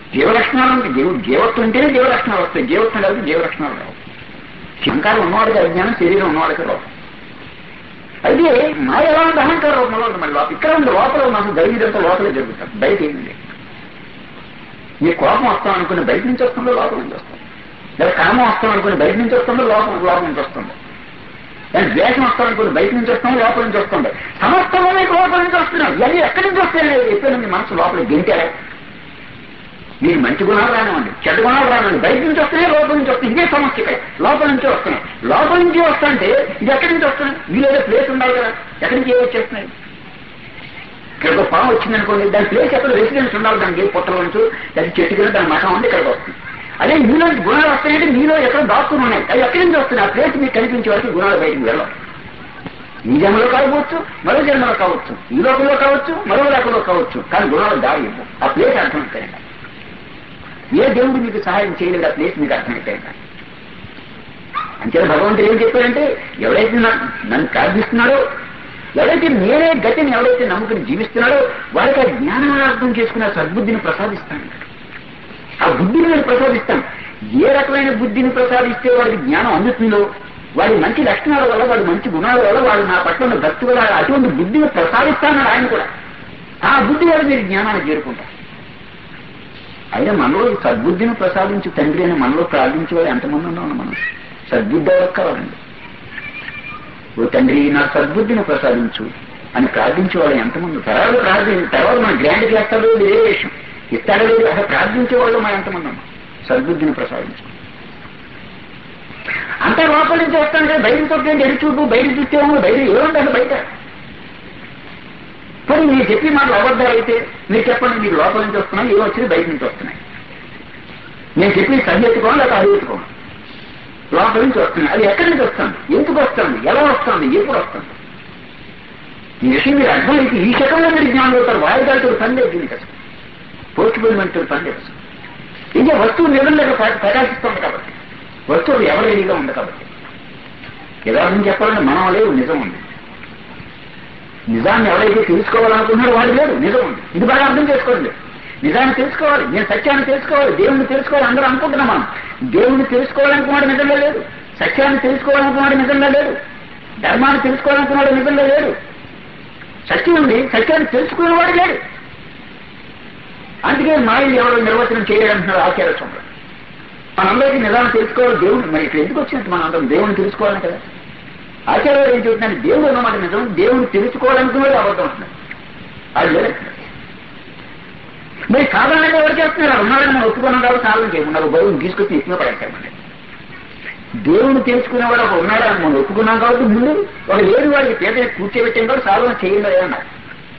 జీవలక్షణాలు అంటే జీవ జీవత్వం ఉంటేనే జీవలక్షణాలు వస్తాయి జీవత్వం లేదు జీవలక్షణాలు రావు అహంకారం ఉన్నవాడికి అజ్ఞానం శరీరం ఉన్నవాడికి రావు అయితే మాయ ఎలా ఉంది అహంకార రూపంలో ఉంది మళ్ళీ లోపల ఇక్కడ ఉంది లోపల నాకు ధైర్యంతో లోపలే జరుగుతాం బయట ఏమి లేదు నీ కోపం వస్తాం అనుకుని బయట నుంచి వస్తుందో లోపల నుంచి వస్తుంది లేదా కామం వస్తాం అనుకుని బయట నుంచి వస్తుందో లోపల లోపల నుంచి వస్తుంది లేదా ద్వేషం వస్తాం అనుకుని బయట నుంచి వస్తాం లోపల నుంచి వస్తుంది సమస్తంలో మీకు లోపల నుంచి వస్తున్నాం ఇవన్నీ ఎక్కడి నుంచి వస్తాయి ఎప్పుడైనా మీ మనసు లోపల గెంటారా మీరు మంచి గుణాలు రానివ్వండి చెడ్డ గుణాలు రానివ్వండి బయట నుంచి వస్తున్నాయి లోపల నుంచి వస్తున్నాయి ఇదే సమస్య ఇక్కడ లోపల నుంచి వస్తున్నాయి లోపల నుంచి వస్తుంటే ఇది ఎక్కడి నుంచి వస్తున్నాయి మీరేదో ప్లేస్ ఉండాలి కదా ఎక్కడి నుంచి ఏ వచ్చేస్తున్నాయి ఇక్కడ ఒక పాము వచ్చిందనుకోండి దాని ప్లేస్ ఎక్కడ రెసిడెన్స్ ఉండాలి దానికి ఏ పుట్టల నుంచి దాని చెట్టు కింద దాని మఠం ఉంది ఇక్కడికి వస్తుంది అదే మీలో గుణాలు వస్తాయంటే మీలో ఎక్కడ దాక్కుని ఉన్నాయి అవి ఎక్కడి నుంచి వస్తున్నాయి ఆ ప్లేస్ మీకు కనిపించే వరకు గుణాలు బయటకు వెళ్ళవు ఈ జన్మలో కావచ్చు మరో జన్మలో కావచ్చు ఈ లోకంలో కావచ్చు మరో లోకంలో కావచ్చు కానీ గుణాలు దారి ఇవ్వవు ఆ ప్లేస్ అర్థమైపోయింది ఏ దేవుడు మీకు సహాయం చేయలేదు ఆ ప్లేస్ మీకు అర్థమైపోయింది అంతే భగవంతుడు ఏం చెప్పాడంటే ఎవరైతే నా- నన్ను ప్రార్థిస్తున్నాడో ఎవరైతే నేనే గతిని ఎవరైతే నమ్ముకుని జీవిస్తున్నాడో వారికి ఆ జ్ఞానాన్ని అర్థం చేసుకుని ఆ సద్బుద్ధిని ప్రసాదిస్తాను ఆ బుద్ధిని నేను ప్రసాదిస్తాను ఏ రకమైన బుద్ధిని ప్రసాదిస్తే వాడికి జ్ఞానం అందుతుందో వాడి మంచి లక్షణాల వల్ల వాడి మంచి గుణాల వల్ల వాడు నా పట్ల ఉన్న భక్తి వల్ల అటువంటి బుద్ధిని ప్రసాదిస్తానన్నాడు ఆయన కూడా ఆ బుద్ధి వల్ల మీరు జ్ఞానాన్ని చేరుకుంటారు అయినా మనలో ఈ సద్బుద్ధిని ప్రసాదించి తండ్రి అని మనలో ప్రార్థించే వాళ్ళు ఎంతమంది ఉన్నాం మనం సద్బుద్ధి ఎవరికి కావాలండి ఓ తండ్రి నా సద్బుద్ధిని ప్రసాదించు అని ప్రార్థించే వాళ్ళు ఎంతమంది తర్వాత ప్రార్థి తర్వాత మన గ్రాండ్ చేస్తాడో వేరే విషయం ఇస్తాడో లేదు అసలు ప్రార్థించే వాళ్ళు మనం ఎంతమంది ఉన్నాం సద్బుద్ధిని ప్రసాదించు అంతా లోపల నుంచి వస్తాను కదా బయట కొట్టే ఎడి చూపు బయట చూస్తేమో బయట ఏముంటారు బయట మరి మీరు చెప్పి మాటలు అబద్ధాలు అయితే మీరు చెప్పండి మీకు లోపల నుంచి వస్తున్నాయి ఏమో వచ్చింది బయట నుంచి వస్తున్నాయి నేను చెప్పి సరిహెత్తుకోను లేక అడిగెత్తుకోను లోపల నుంచి వస్తుంది అది ఎక్కడి నుంచి వస్తుంది ఎందుకు వస్తుంది ఎలా వస్తుంది ఎప్పుడు వస్తుంది ఈ విషయం మీరు అర్థమైతే ఈ శకంలో మీరు జ్ఞానం అవుతారు వాయిదాలతో పని లేదు దీనికి అసలు పోస్టుపోయినట్టు పని లేదు అసలు ఇదే వస్తువు నిజంగా ప్రకాశిస్తుంది కాబట్టి వస్తువు ఎవరైనా ఉంది కాబట్టి యథార్థం చెప్పాలంటే మనం లేవు నిజం ఉంది నిజాన్ని ఎవరైతే తెలుసుకోవాలనుకున్నారో వాడు లేడు నిజం ఉంది ఇది బాగా అర్థం చేసుకోండి నిజాన్ని తెలుసుకోవాలి నేను సత్యాన్ని తెలుసుకోవాలి దేవుణ్ణి తెలుసుకోవాలి అందరూ అనుకుంటున్నాం మనం దేవుణ్ణి తెలుసుకోవాలనుకున్నాడు నిజంగా లేదు సత్యాన్ని తెలుసుకోవాలనుకున్నాడు నిజంగా లేడు ధర్మాన్ని తెలుసుకోవాలనుకున్నాడు నిజంగా లేడు సత్యం ఉంది సత్యాన్ని తెలుసుకునేవాడు లేడు అందుకే మాయలు ఎవరో నిర్వచనం చేయలేదంటున్నారు ఆచార్య స్వామి మనందరికీ నిజాన్ని తెలుసుకోవాలి దేవుడు మరి ఇక్కడ ఎందుకు వచ్చినట్టు మనం అందరం దేవుని తెలుసుకోవాలి కదా ఆచార్యుడు ఏం చెబుతున్నాడు దేవుడు అన్నమాట నిజం దేవుని తెలుసుకోవాలనుకున్నాడు అబద్ధం అంటున్నాడు అది లేదు మరి సాధారణంగా ఎవరు చేస్తున్నారు అది ఉన్నారని మనం ఒప్పుకున్నాం కాబట్టి సాధన చేయమన్నారు బరువుని తీసుకొచ్చి ఎక్కువ పడేస్తామండి దేవుని తెలుసుకునేవాడు ఒక ఉన్నాడా అని మనం ఒప్పుకున్నాం కాబట్టి ముందు ఒక లేని వాడికి పేద కూర్చోబెట్టాం కాబట్టి సాధన చేయండి అన్నారు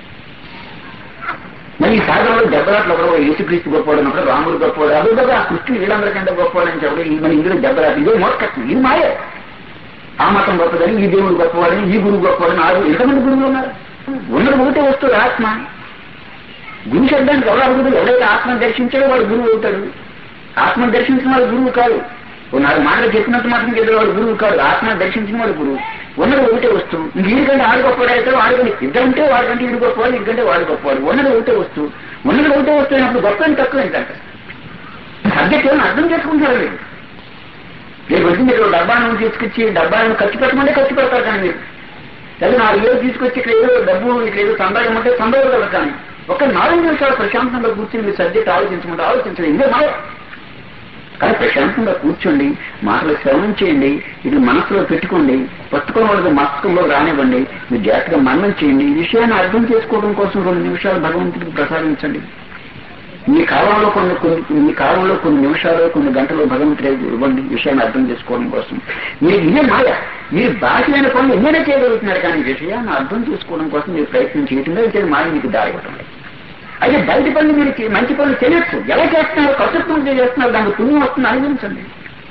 మరి ఈ సాధనలో దెబ్బలాట్లు ఒకరు యేసుక్రీస్తు గొప్పవాడు అన్నప్పుడు రాముడు గొప్పవాడు అదే కదా ఆ కృష్ణుడు వీళ్ళందరికంటే గొప్పవాడు అని చెప్పడం ఈ మన ఇందులో దెబ్బలాట్లు ఇదే మోసకత్వం ఇది మాయే ఆ మతం గొప్పదని ఈ దేవుడు గొప్పవాడని ఈ గురువు గొప్పవాడని ఆ ఎంతమంది గురువులు ఉన్నారు ఉన్నది ఒకటే వస్తుంది ఆత్మ గురు శబ్దానికి ఎవరు అడుగుతుంది ఎవరైతే ఆత్మను దర్శించాడో వాడు గురువు అవుతాడు ఆత్మను దర్శించిన వాడు గురువు కాదు ఓ నాలుగు మాటలు చెప్పినట్టు మాత్రం చెప్పిన వాడు గురువు కాదు ఆత్మను దర్శించిన వాడు గురువు ఉన్నది ఒకటే వస్తువు ఇంక వీడికంటే ఆడు గొప్పవాడు అయితే వాడికంటే ఇద్దరంటే వాడికంటే వీడు గొప్పవాడు ఇంకంటే వాడు గొప్పవాడు ఉన్నది ఒకటే వస్తువు ఉన్నది ఒకటే వస్తువు అయినప్పుడు గొప్ప అని తక్కువ ఏంటంట సబ్జెక్ట్ ఏమైనా అర్థం చేసుకుంటారు మీరు రేపు వచ్చి మీరు డబ్బాను తీసుకొచ్చి డబ్బాను ఖర్చు పెట్టమంటే ఖర్చు పెడతారు కానీ మీరు లేదా నాలుగు వేలు తీసుకొచ్చి ఇక్కడ ఏదో డబ్బు ఇక్కడ ఏదో సందాయం ఉంటే సందాయం కదా కానీ ఒక నాలుగు నిమిషాలు ప్రశాంతంగా కూర్చొని మీ సబ్జెక్ట్ ఆలోచించమంటే ఆలోచించండి ఇదే మాట కానీ ప్రశాంతంగా కూర్చోండి మాటలు శ్రవణం చేయండి ఇది మనసులో పెట్టుకోండి పట్టుకున్న వాళ్ళకి మస్తకంలో రానివ్వండి మీరు జాగ్రత్తగా మననం చేయండి ఈ విషయాన్ని అర్థం చేసుకోవడం కోసం రెండు నిమిషాలు భగవంతుడికి ప్రసాదించండి మీ కాలంలో కొన్ని కొన్ని మీ కాలంలో కొన్ని నిమిషాలు కొన్ని గంటలు భగవంతుడే ఇవ్వండి ఈ విషయాన్ని అర్థం చేసుకోవడం కోసం మీరు ఇదే మాయ మీరు బాధ్యమైన పనులు ఎన్నైనా చేయగలుగుతున్నారు కానీ ఈ విషయాన్ని అర్థం చేసుకోవడం కోసం మీరు ప్రయత్నం చేయటం లేదు మాయ మీకు దారి ఇవ్వటం లేదు అయితే బయట పనులు మీరు చే- మంచి పనులు చేయొచ్చు ఎలా చేస్తున్నారు కష్టత్వం చేస్తున్నారు దానికి పుణ్యం వస్తుంది అనుభవించండి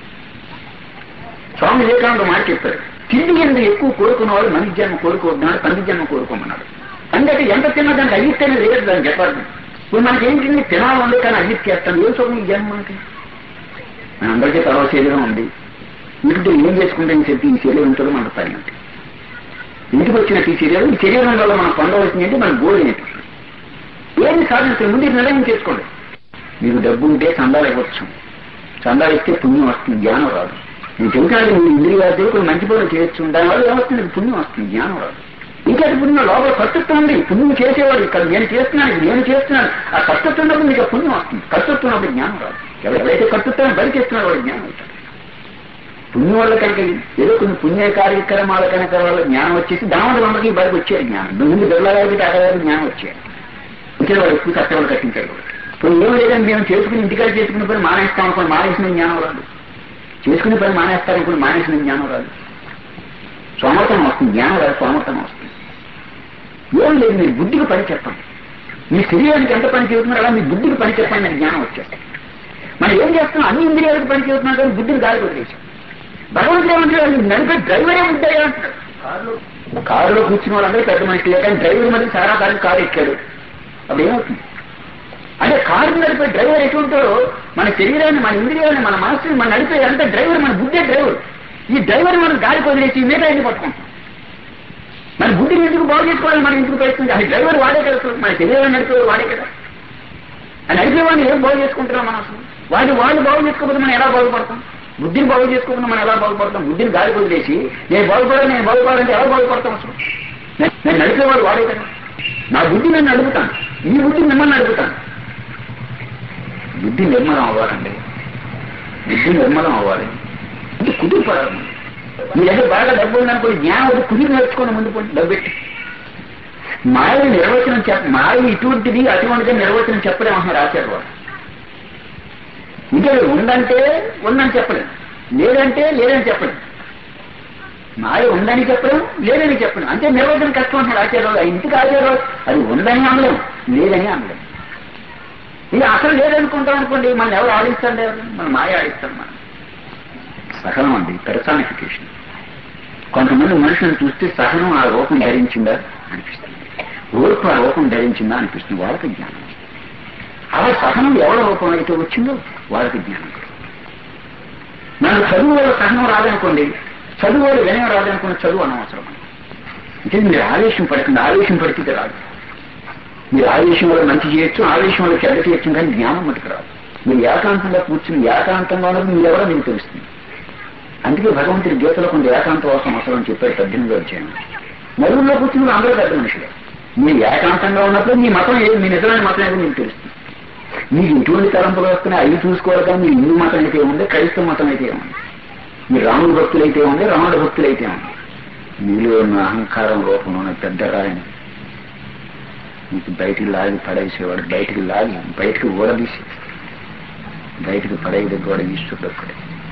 స్వామి వివేకానంద మాట చెప్పారు తిండి ఎందు ఎక్కువ కోరుకున్నవాడు మనిషి జన్మ కోరుకోవద్దు పంది జన్మ కోరుకోమన్నాడు అందుకే ఎంత తిన్నా దానికి అయ్యిస్తేనే లేదు దాన్ని చెప్పాలి ఇప్పుడు మనకేంటి తినాలి కానీ అయ్యి చేస్తాను ఏం సుఖం ఈ జన్మ మనకి మన అందరికీ తర్వాత శరీరం ఉంది ఇంటితో ఏం చేసుకుంటే అని చెప్పి ఈ శరీరం ఉంటుందో మనకు పైన ఇంటికి వచ్చినట్టు ఈ శరీరం ఈ శరీరం వల్ల మనం పొందవలసింది ఏంటి మన గోల్ ఏంటి ఏమి సాధించండి ముందు నిర్ణయం చేసుకోండి మీకు డబ్బు ఉంటే చందాలు ఇవ్వచ్చు చందాలు ఇస్తే పుణ్యం వస్తుంది జ్ఞానం రాదు నేను చెబుతాను మీ ఇంద్రియాలు కొన్ని మంచి పనులు చేయొచ్చు దానివల్ల ఏమవుతుంది మీకు పుణ్యం వస్తుంది జ్ఞానం రాదు ఇంకా పుణ్యం లోపల కర్తృత్వం ఉంది పుణ్యం చేసేవాడు ఇక్కడ నేను చేస్తున్నాను ఇది నేను చేస్తున్నాను ఆ కర్తృత్వం ఉన్నప్పుడు మీకు ఆ పుణ్యం వస్తుంది కర్తృత్వం ఉన్నప్పుడు జ్ఞానం రాదు ఎవరు- ఎవరైతే కర్తృత్వం బయట చేస్తున్నారో వాడు జ్ఞానం అవుతాడు పుణ్యం వల్ల కనుక ఏదో కొన్ని పుణ్య కార్యక్రమాల కనుక వల్ల జ్ఞానం వచ్చేసి దాని అందరికీ బయటకు వచ్చేది జ్ఞానం ముందు బిర్లాగారికి టాటాగారికి జ్ఞానం వచ్చేది ఇంకా వాడు ఎక్కువ కష్టపడి కట్టించాడు వాడు. ఇప్పుడు ఏం లేదని మేము చేసుకుని ఇంటికాడ చేసుకునే పని మానేస్తాం అనుకోండి మానేసిన జ్ఞానం రాదు చేసుకునే పని మానేస్తారనుకోండి మానేసిన జ్ఞానం రాదు సోమర్థం వస్తుంది జ్ఞానం రాదు సోమర్థం వస్తుంది ఏం లేదు మీరు బుద్ధికి పని చెప్పండి మీ శరీరానికి ఎంత పని చెబుతున్నారో అలా మీ బుద్ధికి పని చెప్పండి నాకు జ్ఞానం వచ్చేస్తుంది మనం ఏం చేస్తున్నాం అన్ని ఇంద్రియాలకు పని చెబుతున్నాం కానీ బుద్ధిని గాలి వదిలేసాం భగవంతుడు ఏమంటాడు నడిపే డ్రైవరే ఉంటాయి అంటాడు కారులో కారులో కూర్చున్న వాళ్ళందరూ పెద్ద మనుషులే కానీ డ్రైవర్ మరి సారా కారు కారు ఎక్కాడు అప్పుడు ఏమవుతుంది అంటే కారు నడిపే డ్రైవర్ ఎటువంటాడో మన శరీరాన్ని మన ఇంద్రియాన్ని మన మనసుని మన నడిపే అంత డ్రైవర్ మన బుద్ధే డ్రైవర్ ఈ డ్రైవర్ మనం గాలి వదిలేసి మిగతా ఎందుకు పట్టుకుంటాం మన బుద్ధిని ఎందుకు బాగు చేసుకోవాలని మనం ఎందుకు ప్రయత్నం అది డ్రైవర్ వాడే కదా అసలు. మన శరీరాన్ని నడిపేవాడు వాడే కదా ఆ నడిపేవాడిని ఏం బాగు చేసుకుంటున్నాం మనం అసలు వాడిని వాళ్ళు బాగు చేసుకోకపోతే మనం ఎలా బాగుపడతాం బుద్ధిని బాగు చేసుకోకుండా మనం ఎలా బాగుపడతాం బుద్ధిని గాలి వదిలేసి నేను బాగుపడాలి నేను బాగుపడాలంటే ఎలా బాగుపడతాం అసలు నేను నేను నడిపేవాడు వాడే కదా నా బుద్ధి నేను నడుపుతాను ఈ బుద్ధి మిమ్మల్ని నడుపుతాను బుద్ధి నిర్మలం అవ్వాలండి బుద్ధి నిర్మలం అవ్వాలి ఇది కుదిరిపడాలి మీ దగ్గర బాగా డబ్బు ఉందనుకో జ్ఞానం ఒకటి కుదిరి నేర్చుకోండి ముందు పోండి డబ్బు పెట్టి మాయ నిర్వచనం చెప్ప మాయ ఇటువంటిది అటువంటిది నిర్వచనం చెప్పలేమంటున్నారు ఆచార్య వారు ఇంకా ఉందంటే ఉందని చెప్పలేం లేదంటే లేదని చెప్పలేం మాయ ఉందని చెప్పడం లేదని చెప్పడం అంటే నిర్వచనం కష్టం అంటున్నారు ఆచార్య ఇంటికి ఆచార్య అది ఉందని అనలేం లేదని అనలేం ఇది అసలు లేదనుకుంటాం అనుకోండి మన ఎవరు ఆడిస్తాం లేదు మన మాయ ఆడిస్తాం మనం సహనం అండి పెర్సానిఫికేషన్ కొంతమంది మనుషులను చూస్తే సహనం ఆ రూపం ధరించిందా అనిపిస్తుంది ఓర్పు ఆ రూపం ధరించిందా అనిపిస్తుంది వాళ్ళకి జ్ఞానం అలా సహనం ఎవరి రూపం అయితే వచ్చిందో వాళ్ళకి జ్ఞానం నాకు చదువు వల్ల సహనం రాదనుకోండి చదువు వల్ల వినయం రాదనుకోండి చదువు అనవసరం అంటే మీరు ఆవేశం పడకండి ఆవేశం పడితే రాదు మీరు ఆవేశం వల్ల మంచి చేయొచ్చు ఆవేశం వల్ల చెడ్డ చేయొచ్చు కానీ జ్ఞానం మటుకు రాదు మీరు ఏకాంతంగా కూర్చుని ఏకాంతంగా ఉన్నది మీరు ఎవరో మీకు తెలుస్తుంది అందుకే భగవంతుడి గీతలో కొంత ఏకాంత వాసం అవసరం అని చెప్పారు పద్దెనిమిది వచ్చాను నలుగురిలో కూర్చుని అందరూ పెద్ద మనుషులే మీరు ఏకాంతంగా ఉన్నప్పుడు మీ మతం ఏది మీ నిజమైన మతం ఏదో మీకు తెలుస్తుంది మీకు ఎటువంటి తలంపులు వస్తున్నాయి అవి చూసుకోవాలి కానీ మీ హిందూ మతం అయితే ఉంది క్రైస్తవ మతం అయితే ఉంది మీ రాముడు భక్తులైతే ఉంది రాముడు భక్తులైతే ఉంది మీలో ఉన్న అహంకారం రూపంలో ఉన్న పెద్ద రాయని మీకు బయటికి లాగి పడేసేవాడు బయటికి లాగి బయటికి ఊడదీసి బయటికి పడేది కూడా ఈశ్వరుడు ఒక్కడే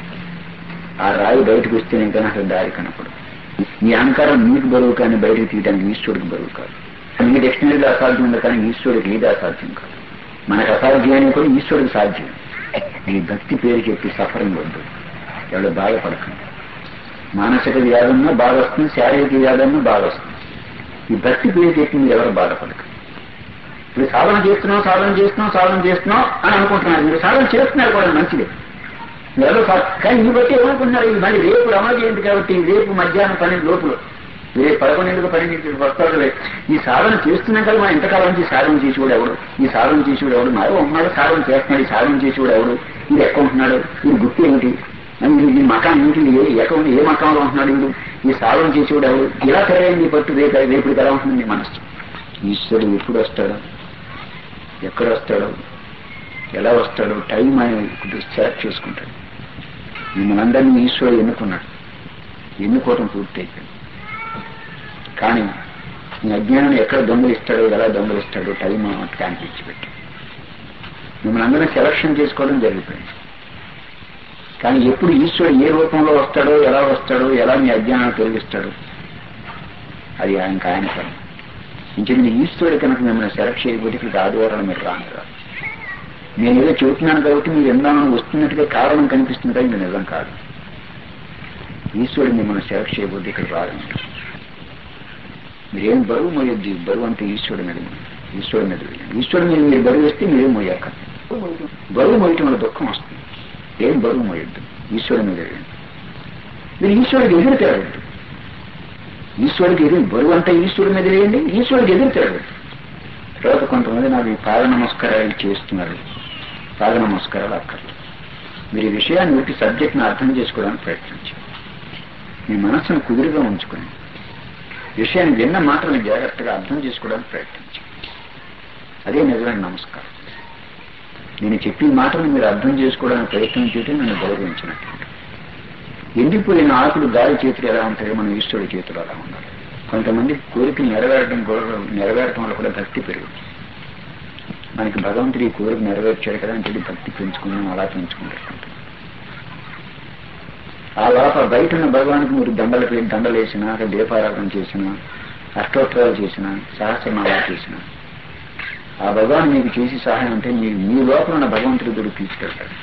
ఆ రాయి బయటకు వస్తే ఇంకా నాకు దారి కనపడు ఈ అహంకారం మీకు బరువు కానీ బయటకు తీయడానికి ఈశ్వరుడికి బరువు కాదు మీ డిక్షనరీలో అసాధ్యం ఉంది కానీ ఈశ్వరుడికి ఏది అసాధ్యం కాదు మనకు అసాధ్యమైన కూడా ఈశ్వరుడికి సాధ్యం ఈ భక్తి పేరు చెప్పి సఫరింగ్ వద్దు ఎవరు బాధపడకండి మానసిక వ్యాధున్నా బాగా వస్తుంది శారీరక వ్యాధున్నా బాగా వస్తుంది ఈ భక్తి పేరు చెప్పి మీరు ఎవరు బాధపడకండి ఇప్పుడు సాధన చేస్తున్నాం సాధన చేస్తున్నాం సాధన చేస్తున్నాం అని అనుకుంటున్నారు మీరు సాధన చేస్తున్నారు కూడా మంచిది ఎవరో సా- కానీ ఈ బట్టి ఏమనుకుంటున్నారు ఇది మళ్ళీ రేపు రమణ జయంతి కాబట్టి రేపు మధ్యాహ్నం పన్నెండు లోపల రేపు పదకొండింటికి పన్నెండింటికి వస్తాడు ఈ సాధన చేస్తున్నాం కదా మనం ఎంతకాలం నుంచి సాధన చేసేవాడు ఎవడు ఈ సాధన చేసేవాడు ఎవడు మరి ఉంటున్నాడు సాధన చేస్తున్నాడు ఈ సాధన చేసేవాడు ఎవడు ఇది ఎక్కడ ఉంటున్నాడు ఇది గుర్తు ఏమిటి అని ఈ మకాన్ ఏంటి ఏ ఎక్కడ ఉంది? ఏ మకాంలో ఉంటున్నాడు వీడు ఈ సాధన చేసేవాడు ఎవడు ఇలా సరైంది పట్టు రేపు రేపు ఎలా ఉంటుంది నీ మనస్సు ఈశ్వరుడు ఎప్పుడు వస్తాడు ఎక్కడ వస్తాడు ఎలా వస్తాడు టైం ఆయన సెలెక్ట్ చేసుకుంటాడు మిమ్మల్ని అందరినీ ఈశ్వరుడు ఎన్నుకున్నాడు ఎన్నుకోవటం పూర్తి అయిపోయింది కానీ మీ అజ్ఞానం ఎక్కడ దొంగలిస్తాడో ఎలా దొంగలిస్తాడో టైం కనిపించి పెట్టి మిమ్మల్ని అందరినీ సెలక్షన్ చేసుకోవడం జరిగిపోయింది కానీ ఎప్పుడు ఈశ్వరుడు ఏ రూపంలో వస్తాడో ఎలా వస్తాడో ఎలా మీ అజ్ఞానాన్ని తొలగిస్తాడో అది ఆయనకు ఆయన పని ఇంకేంటి ఈశ్వరుడు కనుక మిమ్మల్ని సెలెక్ట్ చేయకపోతే ఇక్కడ ఆదివారం మీరు రాని రాదు నేను ఏదో చెబుతున్నాను కాబట్టి మీరు ఎందానో వస్తున్నట్టుగా కారణం కనిపిస్తుంది కానీ ఇది నిజం కాదు ఈశ్వరుడు మిమ్మల్ని సెలెక్ట్ చేయబోద్ది ఇక్కడ రాదు మీరేం బరువు మోయొద్దు ఈ బరువు అంతా ఈశ్వరుడు మీద ఉంది. ఈశ్వరుడు మీద వేయండి. ఈశ్వరుడు మీద మీరు బరువు వేస్తే మీరేం మోయాక బరువు మోయటం వల్ల దుఃఖం వస్తుంది ఏం బరువు మోయొద్దు ఈశ్వరుడు మీద వేయండి. మీరు ఈశ్వరుడికి ఎదురు తిరగద్దు ఈశ్వరుడికి ఎదురు బరువు అంతా ఈశ్వరుడి మీద వేయండి ఈశ్వరుడికి ఎదురు తిరగద్దు తర్వాత కొంతమంది నాకు ఈ పాద నమస్కారాలు చేస్తున్నారు పాద నమస్కారాలు అక్కర్లేదు మీరు ఈ విషయాన్ని వీటి సబ్జెక్ట్ని అర్థం చేసుకోవడానికి ప్రయత్నించండి మీ మనస్సును కుదురుగా ఉంచుకొని విషయాన్ని విన్న మాటలను జాగ్రత్తగా అర్థం చేసుకోవడానికి ప్రయత్నించండి అదే నిజమైన నమస్కారం నేను చెప్పిన మాటను మీరు అర్థం చేసుకోవడానికి ప్రయత్నం చేయడం నన్ను గౌరవించినట్టు ఎండిపోయిన ఆకులు గాలి చేతులు ఎలా ఉంటాయో మన ఈశ్వరుడి చేతులు అలా ఉండాలి కొంతమంది కోరికలు నెరవేరడం గౌరవం నెరవేరడం వల్ల కూడా భక్తి పెరుగుతుంది మనకి భగవంతుడు ఈ కోరిక నెరవేర్చాడు కదా అంటే భక్తి పెంచుకున్నాం అలా పెంచుకుంటారు ఆ లోపల బయట ఉన్న భగవానికి మీరు దండలు పెట్టి దండలు వేసినా అక్కడ దీపారాధన చేసినా అష్టోత్తరాలు చేసినా సహస్రనామాలు చేసినా ఆ భగవాన్ మీకు చేసి సహాయం అంటే మీ మీ లోపల ఉన్న భగవంతుడి దగ్గర తీసుకెళ్తాడు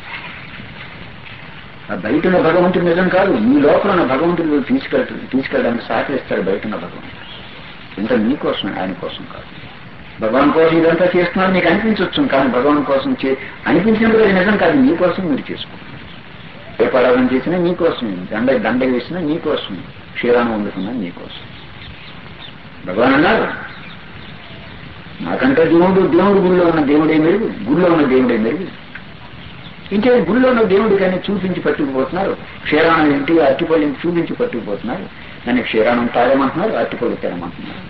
ఆ బయట ఉన్న భగవంతుడు నిజం కాదు మీ లోపల ఉన్న భగవంతుడి దగ్గర తీసుకెళ్తాడు తీసుకెళ్ళడానికి సహకరిస్తాడు బయట ఉన్న భగవంతుడు ఇంత మీకోసం ఆయన కోసం కాదు భగవాన్ కోసం ఇదంతా చేస్తున్నారు మీకు అనిపించవచ్చు కానీ భగవాన్ కోసం చే అనిపించినప్పుడు అది నిజం కాదు మీకోసం మీరు చేసుకోండి దీపారాధన చేసినా మీకోసమే దండ దండ వేసినా మీకోసమే క్షీరాన్ని వండుకున్నా మీకోసం భగవాన్ అన్నారు నాకంటే దేవుడు దేవుడు గుడిలో ఉన్న దేవుడే మెరుగు గుడిలో ఉన్న దేవుడే మెరుగు ఇంకే గుడిలో ఉన్న దేవుడి కానీ చూపించి పట్టుకుపోతున్నారు క్షీరాణం ఏంటి అరటిపళ్ళు చూపించి పట్టుకుపోతున్నారు నన్ను క్షీరాణం తాగమంటున్నారు అరటిపళ్ళు తినమంటున్నారు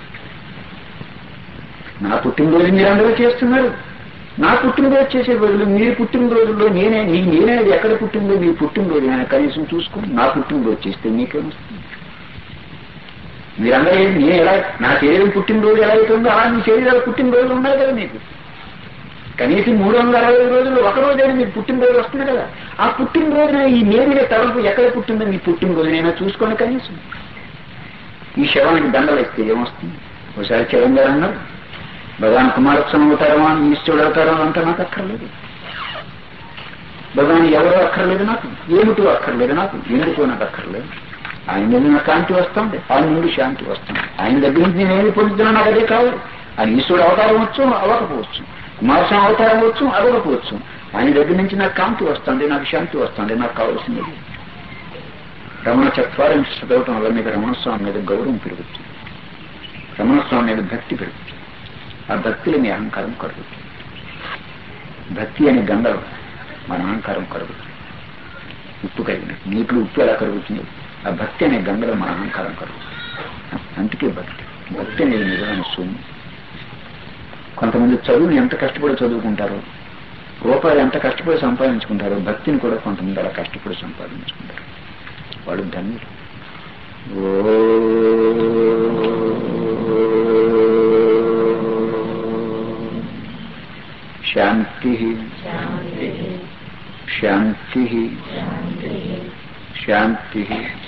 నా పుట్టినరోజు మీరు అందరూ చేస్తున్నారు నా పుట్టినరోజు చేసే బదులు మీరు పుట్టినరోజుల్లో నేనే నీ- నేనేది ఎక్కడ పుట్టిందో మీ పుట్టినరోజు నేను కనీసం చూసుకోండి నా పుట్టినరోజు చేస్తే మీకేమొస్తుంది మీరందరూ ఏంటి నేను ఎలా నా శరీరం పుట్టినరోజు ఎలా అవుతుందో అలా మీ శరీరాలు పుట్టినరోజులు ఉన్నాయి కదా మీకు కనీసం మూడు వందల అరవై ఐదు రోజులు ఒక రోజైనా మీకు పుట్టినరోజు వస్తుంది కదా ఆ పుట్టినరోజున ఈ నేరుగా తలంపు ఎక్కడ పుట్టిందో మీ పుట్టినరోజునైనా చూసుకోండి కనీసం ఈ శవానికి దండలు ఇస్తే ఏమొస్తుంది ఒకసారి చరణ్ గారు అన్నారు భగవాన్ కుమారస్వామి అవతారమా ఈశ్వరుడు అవతారం అంతా నాకు అక్కర్లేదు భగవాన్ ఎవరో అక్కర్లేదు నాకు ఏమిటో అక్కర్లేదు నాకు ఎందుకో నాకు అక్కర్లేదు ఆయన మీద నాకు కాంతి వస్తుంది ఆయన నుండి శాంతి వస్తుంది ఆయన దగ్గర నుంచి నేను ఏది పొందుతున్నా నాకు అదే కావాలి ఆయన ఈశ్వరుడు అవతారం వచ్చు అవ్వకపోవచ్చు కుమారస్వామి అవతారం వచ్చు అవ్వకపోవచ్చు ఆయన దగ్గర నుంచి నాకు కాంతి వస్తుంది నాకు శాంతి వస్తుంది నాకు కావాల్సింది రమణ చత్వారం చదవటం వల్ల మీకు రమణస్వామి మీద గౌరవం పెరుగుతుంది రమణస్వామి మీద భక్తి పెరుగుతుంది ఆ భక్తిలో మీ అహంకారం కరుగుతుంది భక్తి అనే గంగలో మన అహంకారం కరుగుతుంది ఉప్పు కరిగిన నీటిలో ఉప్పు ఎలా కరుగుతుంది ఆ భక్తి అనే గంగలో మన అహంకారం కరుగుతుంది అందుకే భక్తి భక్తి అనేది నిజమైన సొమ్ము కొంతమంది చదువుని ఎంత కష్టపడి చదువుకుంటారో రూపాయలు ఎంత కష్టపడి సంపాదించుకుంటారో భక్తిని కూడా కొంతమంది అలా కష్టపడి సంపాదించుకుంటారు వాళ్ళు ధన్యులు శాంతి శాంతి శాంతి